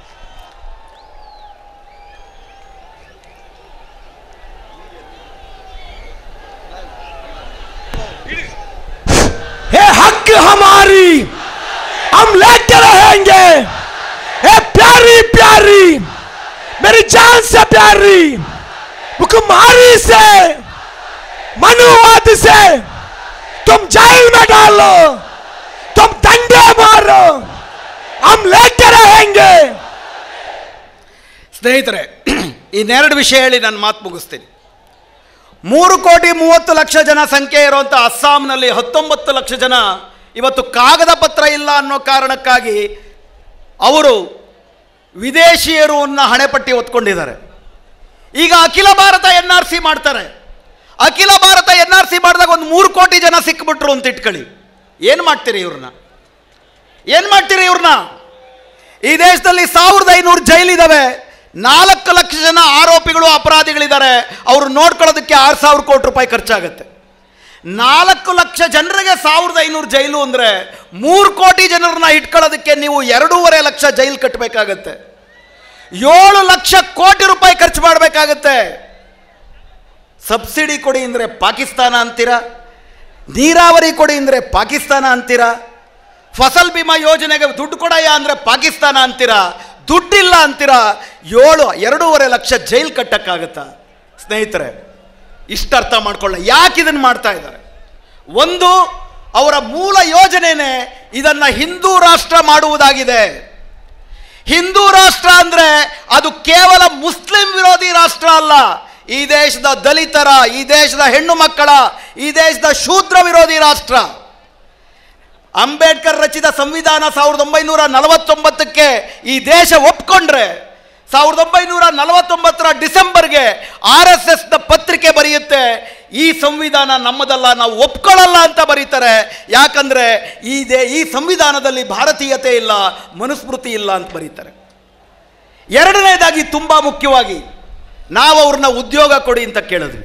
ये हक हमारी हम लेके रहेंगे ये प्यारी प्यारी मेरी जान से प्यारी भुखमारी से मनुवाद से तुम जेल में डालो तुम डंडे मारो हम लेके रहेंगे ಸ್ನೇಹಿತರೆ ಇನ್ನೆರಡು ವಿಷಯ ಹೇಳಿ ನಾನು ಮಾತು ಮುಗಿಸ್ತೀನಿ ಮೂರು ಕೋಟಿ ಮೂವತ್ತು ಲಕ್ಷ ಜನ ಸಂಖ್ಯೆ ಇರುವಂಥ ಅಸ್ಸಾಂನಲ್ಲಿ ಹತ್ತೊಂಬತ್ತು ಲಕ್ಷ ಜನ ಇವತ್ತು ಕಾಗದ ಪತ್ರ ಇಲ್ಲ ಅನ್ನೋ ಕಾರಣಕ್ಕಾಗಿ ಅವರು ವಿದೇಶಿಯರು ಅನ್ನೋ ಹಣೆಪಟ್ಟಿ ಹೊತ್ಕೊಂಡಿದ್ದಾರೆ ಈಗ ಅಖಿಲ ಭಾರತ ಎನ್ ಆರ್ ಸಿ ಮಾಡ್ತಾರೆ ಅಖಿಲ ಭಾರತ ಎನ್ ಆರ್ ಸಿ ಮಾಡಿದಾಗ ಒಂದು ಮೂರು ಕೋಟಿ ಜನ ಸಿಕ್ಬಿಟ್ರು ಅಂತ ಇಟ್ಕೊಳ್ಳಿ ಏನು ಮಾಡ್ತೀರಿ ಇವ್ರನ್ನ ಏನು ಮಾಡ್ತೀರಿ ಇವ್ರನ್ನ ಈ ದೇಶದಲ್ಲಿ ಸಾವಿರದ ಐನೂರು ಜೈಲಿದ್ದಾವೆ ನಾಲ್ಕು ಲಕ್ಷ ಜನ ಆರೋಪಿಗಳು ಅಪರಾಧಿಗಳಿದ್ದಾರೆ ಅವರು ನೋಡ್ಕೊಳ್ಳೋದಕ್ಕೆ ಆರು ಸಾವಿರ ಕೋಟಿ ರೂಪಾಯಿ ಖರ್ಚಾಗುತ್ತೆ ನಾಲ್ಕು ಲಕ್ಷ ಜನರಿಗೆ ಸಾವಿರದ ಐನೂರು ಜೈಲು ಅಂದರೆ ಮೂರು ಕೋಟಿ ಜನರನ್ನ ಇಟ್ಕೊಳ್ಳೋದಕ್ಕೆ ನೀವು ಎರಡೂವರೆ ಲಕ್ಷ ಜೈಲು ಕಟ್ಟಬೇಕಾಗತ್ತೆ ಏಳು ಲಕ್ಷ ಕೋಟಿ ರೂಪಾಯಿ ಖರ್ಚು ಮಾಡಬೇಕಾಗತ್ತೆ ಸಬ್ಸಿಡಿ ಕೊಡಿ ಅಂದರೆ ಪಾಕಿಸ್ತಾನ ಅಂತೀರಾ ನೀರಾವರಿ ಕೊಡಿ ಅಂದರೆ ಪಾಕಿಸ್ತಾನ ಅಂತೀರಾ ಫಸಲ್ ಬಿಮಾ ಯೋಜನೆಗೆ ದುಡ್ಡು ಕೊಡಯ್ಯ ಅಂದರೆ ಪಾಕಿಸ್ತಾನ ಅಂತೀರಾ ದುಡ್ಡಿಲ್ಲ ಅಂತೀರಾ ಏಳು ಎರಡೂವರೆ ಲಕ್ಷ ಜೈಲ್ ಕಟ್ಟಕ್ಕಾಗತ್ತಾ ಸ್ನೇಹಿತರೆ ಇಷ್ಟು ಅರ್ಥ ಮಾಡ್ಕೊಳ್ಳ ಯಾಕೆ ಇದನ್ನು ಮಾಡ್ತಾ ಇದ್ದಾರೆ ಒಂದು ಅವರ ಮೂಲ ಯೋಜನೆನೇ ಇದನ್ನ ಹಿಂದೂ ರಾಷ್ಟ್ರ ಮಾಡುವುದಾಗಿದೆ ಹಿಂದೂ ರಾಷ್ಟ್ರ ಅಂದ್ರೆ ಅದು ಕೇವಲ ಮುಸ್ಲಿಂ ವಿರೋಧಿ ರಾಷ್ಟ್ರ ಅಲ್ಲ ಈ ದೇಶದ ದಲಿತರ ಈ ದೇಶದ ಹೆಣ್ಣು ಮಕ್ಕಳ ಈ ದೇಶದ ಶೂದ್ರ ವಿರೋಧಿ ರಾಷ್ಟ್ರ ಅಂಬೇಡ್ಕರ್ ರಚಿತ ಸಂವಿಧಾನ ಸಾವಿರದ ಒಂಬೈನೂರ ನಲವತ್ತೊಂಬತ್ತಕ್ಕೆ ಈ ದೇಶ ಒಪ್ಕೊಂಡ್ರೆ ಸಾವಿರದ ಒಂಬೈನೂರ ನಲವತ್ತೊಂಬತ್ತರ ಡಿಸೆಂಬರ್ಗೆ ಆರ್ ಎಸ್ ಎಸ್ ನ ಪತ್ರಿಕೆ ಬರೆಯುತ್ತೆ ಈ ಸಂವಿಧಾನ ನಮ್ಮದಲ್ಲ ನಾವು ಒಪ್ಕೊಳ್ಳಲ್ಲ ಅಂತ ಬರೀತಾರೆ ಯಾಕಂದ್ರೆ ಈ ದೇ ಈ ಸಂವಿಧಾನದಲ್ಲಿ ಭಾರತೀಯತೆ ಇಲ್ಲ ಮನುಸ್ಮೃತಿ ಇಲ್ಲ ಅಂತ ಬರೀತಾರೆ ಎರಡನೇದಾಗಿ ತುಂಬ ಮುಖ್ಯವಾಗಿ ನಾವು ಅವ್ರನ್ನ ಉದ್ಯೋಗ ಕೊಡಿ ಅಂತ ಕೇಳಿದ್ವಿ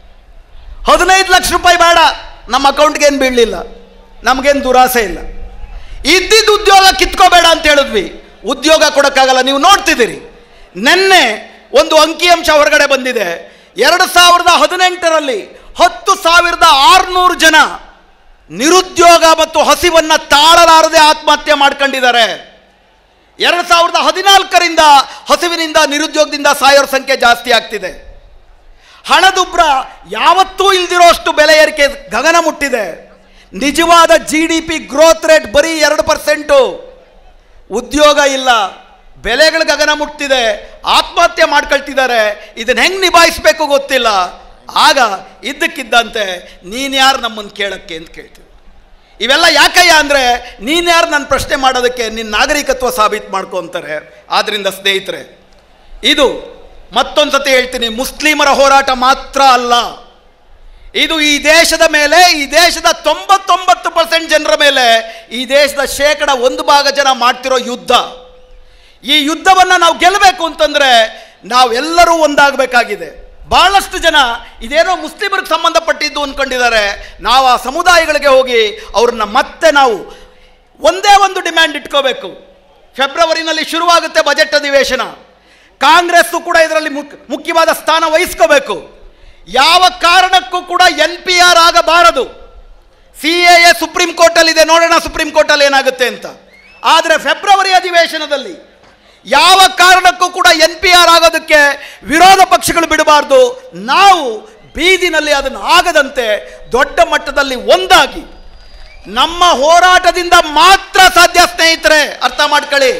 ಹದಿನೈದು ಲಕ್ಷ ರೂಪಾಯಿ ಬೇಡ ನಮ್ಮ ಅಕೌಂಟ್ಗೆ ಏನು ಬೀಳಲಿಲ್ಲ ನಮಗೇನು ದುರಾಸೆ ಇಲ್ಲ ಇದ್ದಿದ್ದು ಉದ್ಯೋಗ ಕಿತ್ಕೋಬೇಡ ಅಂತ ಹೇಳಿದ್ವಿ ಉದ್ಯೋಗ ಕೊಡೋಕ್ಕಾಗಲ್ಲ ನೀವು ನೋಡ್ತಿದ್ದೀರಿ ನಿನ್ನೆ ಒಂದು ಅಂಕಿಅಂಶ ಹೊರಗಡೆ ಬಂದಿದೆ ಎರಡು ಸಾವಿರದ ಹದಿನೆಂಟರಲ್ಲಿ ಹತ್ತು ಸಾವಿರದ ಆರುನೂರು ಜನ ನಿರುದ್ಯೋಗ ಮತ್ತು ಹಸಿವನ್ನ ತಾಳಲಾರದೆ ಆತ್ಮಹತ್ಯೆ ಮಾಡ್ಕೊಂಡಿದ್ದಾರೆ ಎರಡು ಸಾವಿರದ ಹದಿನಾಲ್ಕರಿಂದ ಹಸಿವಿನಿಂದ ನಿರುದ್ಯೋಗದಿಂದ ಸಾಯೋರ ಸಂಖ್ಯೆ ಜಾಸ್ತಿ ಆಗ್ತಿದೆ ಹಣದುಬ್ರ ಯಾವತ್ತೂ ಇಲ್ದಿರೋ ಅಷ್ಟು ಬೆಲೆ ಏರಿಕೆ ಗಗನ ಮುಟ್ಟಿದೆ ನಿಜವಾದ G D P growth rate ಬರೀ ಎರಡು ಪರ್ಸೆಂಟು ಉದ್ಯೋಗ ಇಲ್ಲ ಬೆಲೆಗಳು ಗಗನ ಮುಟ್ತಿದೆ ಆತ್ಮಹತ್ಯೆ ಮಾಡ್ಕೊಳ್ತಿದ್ದಾರೆ ಇದನ್ನ ಹೆಂಗೆ ನಿಭಾಯಿಸ್ಬೇಕು ಗೊತ್ತಿಲ್ಲ ಆಗ ಇದ್ದಕ್ಕಿದ್ದಂತೆ ನೀನು ಯಾರು ನಮ್ಮನ್ನು ಕೇಳಕ್ಕೆ ಅಂತ ಕೇಳ್ತೀವಿ ಇವೆಲ್ಲ ಯಾಕಯ್ಯ ಅಂದರೆ ನೀನು ಯಾರು ನನ್ನ ಪ್ರಶ್ನೆ ಮಾಡೋದಕ್ಕೆ ನಿನ್ನ ನಾಗರಿಕತ್ವ ಸಾಬೀತು ಮಾಡ್ಕೊ ಅಂತಾರೆ ಆದ್ದರಿಂದ ಸ್ನೇಹಿತರೆ ಇದು ಮತ್ತೊಂದು ಸತಿ ಹೇಳ್ತೀನಿ ಮುಸ್ಲಿಮರ ಹೋರಾಟ ಮಾತ್ರ ಅಲ್ಲ ಇದು ಈ ದೇಶದ ಮೇಲೆ ಈ ದೇಶದ ತೊಂಬತ್ತೊಂಬತ್ತು ಪರ್ಸೆಂಟ್ ಜನರ ಮೇಲೆ ಈ ದೇಶದ ಶೇಕಡ ಒಂದು ಭಾಗ ಜನ ಮಾಡ್ತಿರೋ ಯುದ್ಧ ಈ ಯುದ್ಧವನ್ನು ನಾವು ಗೆಲ್ಲಬೇಕು ಅಂತಂದರೆ ನಾವೆಲ್ಲರೂ ಒಂದಾಗಬೇಕಾಗಿದೆ ಬಹಳಷ್ಟು ಜನ ಇದೇನೋ ಮುಸ್ಲಿಮರಿಗೆ ಸಂಬಂಧಪಟ್ಟಿದ್ದು ಅಂದ್ಕೊಂಡಿದ್ದಾರೆ ನಾವು ಆ ಸಮುದಾಯಗಳಿಗೆ ಹೋಗಿ ಅವ್ರನ್ನ ಮತ್ತೆ ನಾವು ಒಂದೇ ಒಂದು ಡಿಮ್ಯಾಂಡ್ ಇಟ್ಕೋಬೇಕು ಫೆಬ್ರವರಿನಲ್ಲಿ ಶುರುವಾಗುತ್ತೆ ಬಜೆಟ್ ಅಧಿವೇಶನ ಕಾಂಗ್ರೆಸ್ಸು ಕೂಡ ಇದರಲ್ಲಿ ಮುಕ್ ಮುಖ್ಯವಾದ ಸ್ಥಾನ ವಹಿಸ್ಕೋಬೇಕು ಯಾವ ಕಾರಣಕ್ಕೂ ಕೂಡ ಎನ್ ಪಿ ಆರ್ ಆಗಬಾರದು ಸಿ ಎ ಎ ಸುಪ್ರೀಂ ಕೋರ್ಟಲ್ಲಿದೆ ನೋಡೋಣ ಸುಪ್ರೀಂ ಕೋರ್ಟಲ್ಲಿ ಏನಾಗುತ್ತೆ ಅಂತ ಆದರೆ ಫೆಬ್ರವರಿ ಅಧಿವೇಶನದಲ್ಲಿ ಯಾವ ಕಾರಣಕ್ಕೂ ಕೂಡ ಎನ್ ಪಿ ಆರ್ ಆಗೋದಕ್ಕೆ ವಿರೋಧ ಪಕ್ಷಗಳು ಬಿಡಬಾರ್ದು ನಾವು ಬೀದಿನಲ್ಲಿ ಅದನ್ನು ಆಗದಂತೆ ದೊಡ್ಡ ಮಟ್ಟದಲ್ಲಿ ಒಂದಾಗಿ ನಮ್ಮ ಹೋರಾಟದಿಂದ ಮಾತ್ರ ಸಾಧ್ಯ ಸ್ನೇಹಿತರೆ ಅರ್ಥ ಮಾಡ್ಕೊಳ್ಳಿ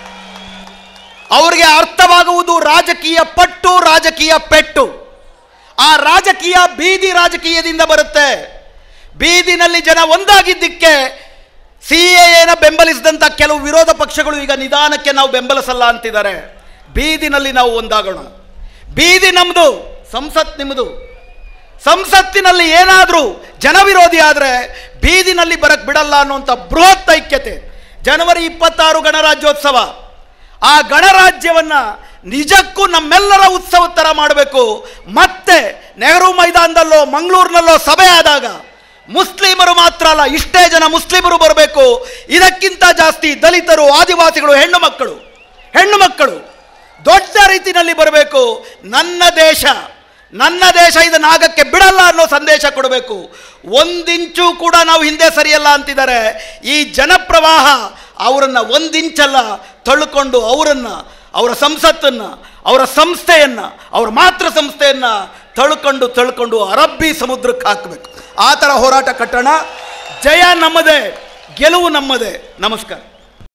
ಅವರಿಗೆ ಅರ್ಥವಾಗುವುದು ರಾಜಕೀಯ ಪಟ್ಟು ರಾಜಕೀಯ ಪೆಟ್ಟು ಆ ರಾಜಕೀಯ ಬೀದಿ ರಾಜಕೀಯದಿಂದ ಬರುತ್ತೆ ಬೀದಿನಲ್ಲಿ ಜನ ಒಂದಾಗಿದ್ದಕ್ಕೆ ಸಿ ಎನ ಬೆಂಬಲಿಸಿದಂಥ ಕೆಲವು ವಿರೋಧ ಪಕ್ಷಗಳು ಈಗ ನಿಧಾನಕ್ಕೆ ನಾವು ಬೆಂಬಲಿಸಲ್ಲ ಅಂತಿದ್ದಾರೆ ಬೀದಿನಲ್ಲಿ ನಾವು ಒಂದಾಗೋಣ ಬೀದಿ ನಮ್ಮದು ಸಂಸತ್ ನಿಮ್ಮದು ಸಂಸತ್ತಿನಲ್ಲಿ ಏನಾದರೂ ಜನವಿರೋಧಿ ಆದರೆ ಬೀದಿನಲ್ಲಿ ಬರಕ್ ಬಿಡಲ್ಲ ಅನ್ನುವಂಥ ಬೃಹತ್ ಐಕ್ಯತೆ ಜನವರಿ ಇಪ್ಪತ್ತಾರು ಗಣರಾಜ್ಯೋತ್ಸವ ಆ ಗಣರಾಜ್ಯವನ್ನ ನಿಜಕ್ಕೂ ನಮ್ಮೆಲ್ಲರ ಉತ್ಸವದ ಥರ ಮಾಡಬೇಕು ಮತ್ತೆ ನೆಹರು ಮೈದಾನದಲ್ಲೋ ಮಂಗಳೂರಿನಲ್ಲೋ ಸಭೆ ಆದಾಗ ಮುಸ್ಲಿಮರು ಮಾತ್ರ ಅಲ್ಲ ಇಷ್ಟೇ ಜನ ಮುಸ್ಲಿಮರು ಬರಬೇಕು ಇದಕ್ಕಿಂತ ಜಾಸ್ತಿ ದಲಿತರು ಆದಿವಾಸಿಗಳು ಹೆಣ್ಣು ಮಕ್ಕಳು ಹೆಣ್ಣು ಮಕ್ಕಳು ದೊಡ್ಡ ರೀತಿಯಲ್ಲಿ ಬರಬೇಕು ನನ್ನ ದೇಶ ನನ್ನ ದೇಶ ಇದನ್ನ ಆಗಕ್ಕೆ ಬಿಡಲ್ಲ ಅನ್ನೋ ಸಂದೇಶ ಕೊಡಬೇಕು ಒಂದಿಂಚು ಕೂಡ ನಾವು ಹಿಂದೆ ಸರಿಯಲ್ಲ ಅಂತಿದ್ದಾರೆ ಈ ಜನಪ್ರವಾಹ ಅವರನ್ನು ಒಂದಿಂಚಲ್ಲ ತಳ್ಕೊಂಡು ಅವರನ್ನು ಅವರ ಸಂಸತ್ತನ್ನು ಅವರ ಸಂಸ್ಥೆಯನ್ನು ಅವರ ಮಾತೃ ಸಂಸ್ಥೆಯನ್ನು ತಳ್ಕೊಂಡು ತಳ್ಕೊಂಡು ಅರಬ್ಬಿ ಸಮುದ್ರಕ್ಕೆ ಹಾಕಬೇಕು ಆ ಥರ ಹೋರಾಟ ಕಟ್ಟೋಣ ಜಯ ನಮ್ಮದೇ ಗೆಲುವು ನಮ್ಮದೇ ನಮಸ್ಕಾರ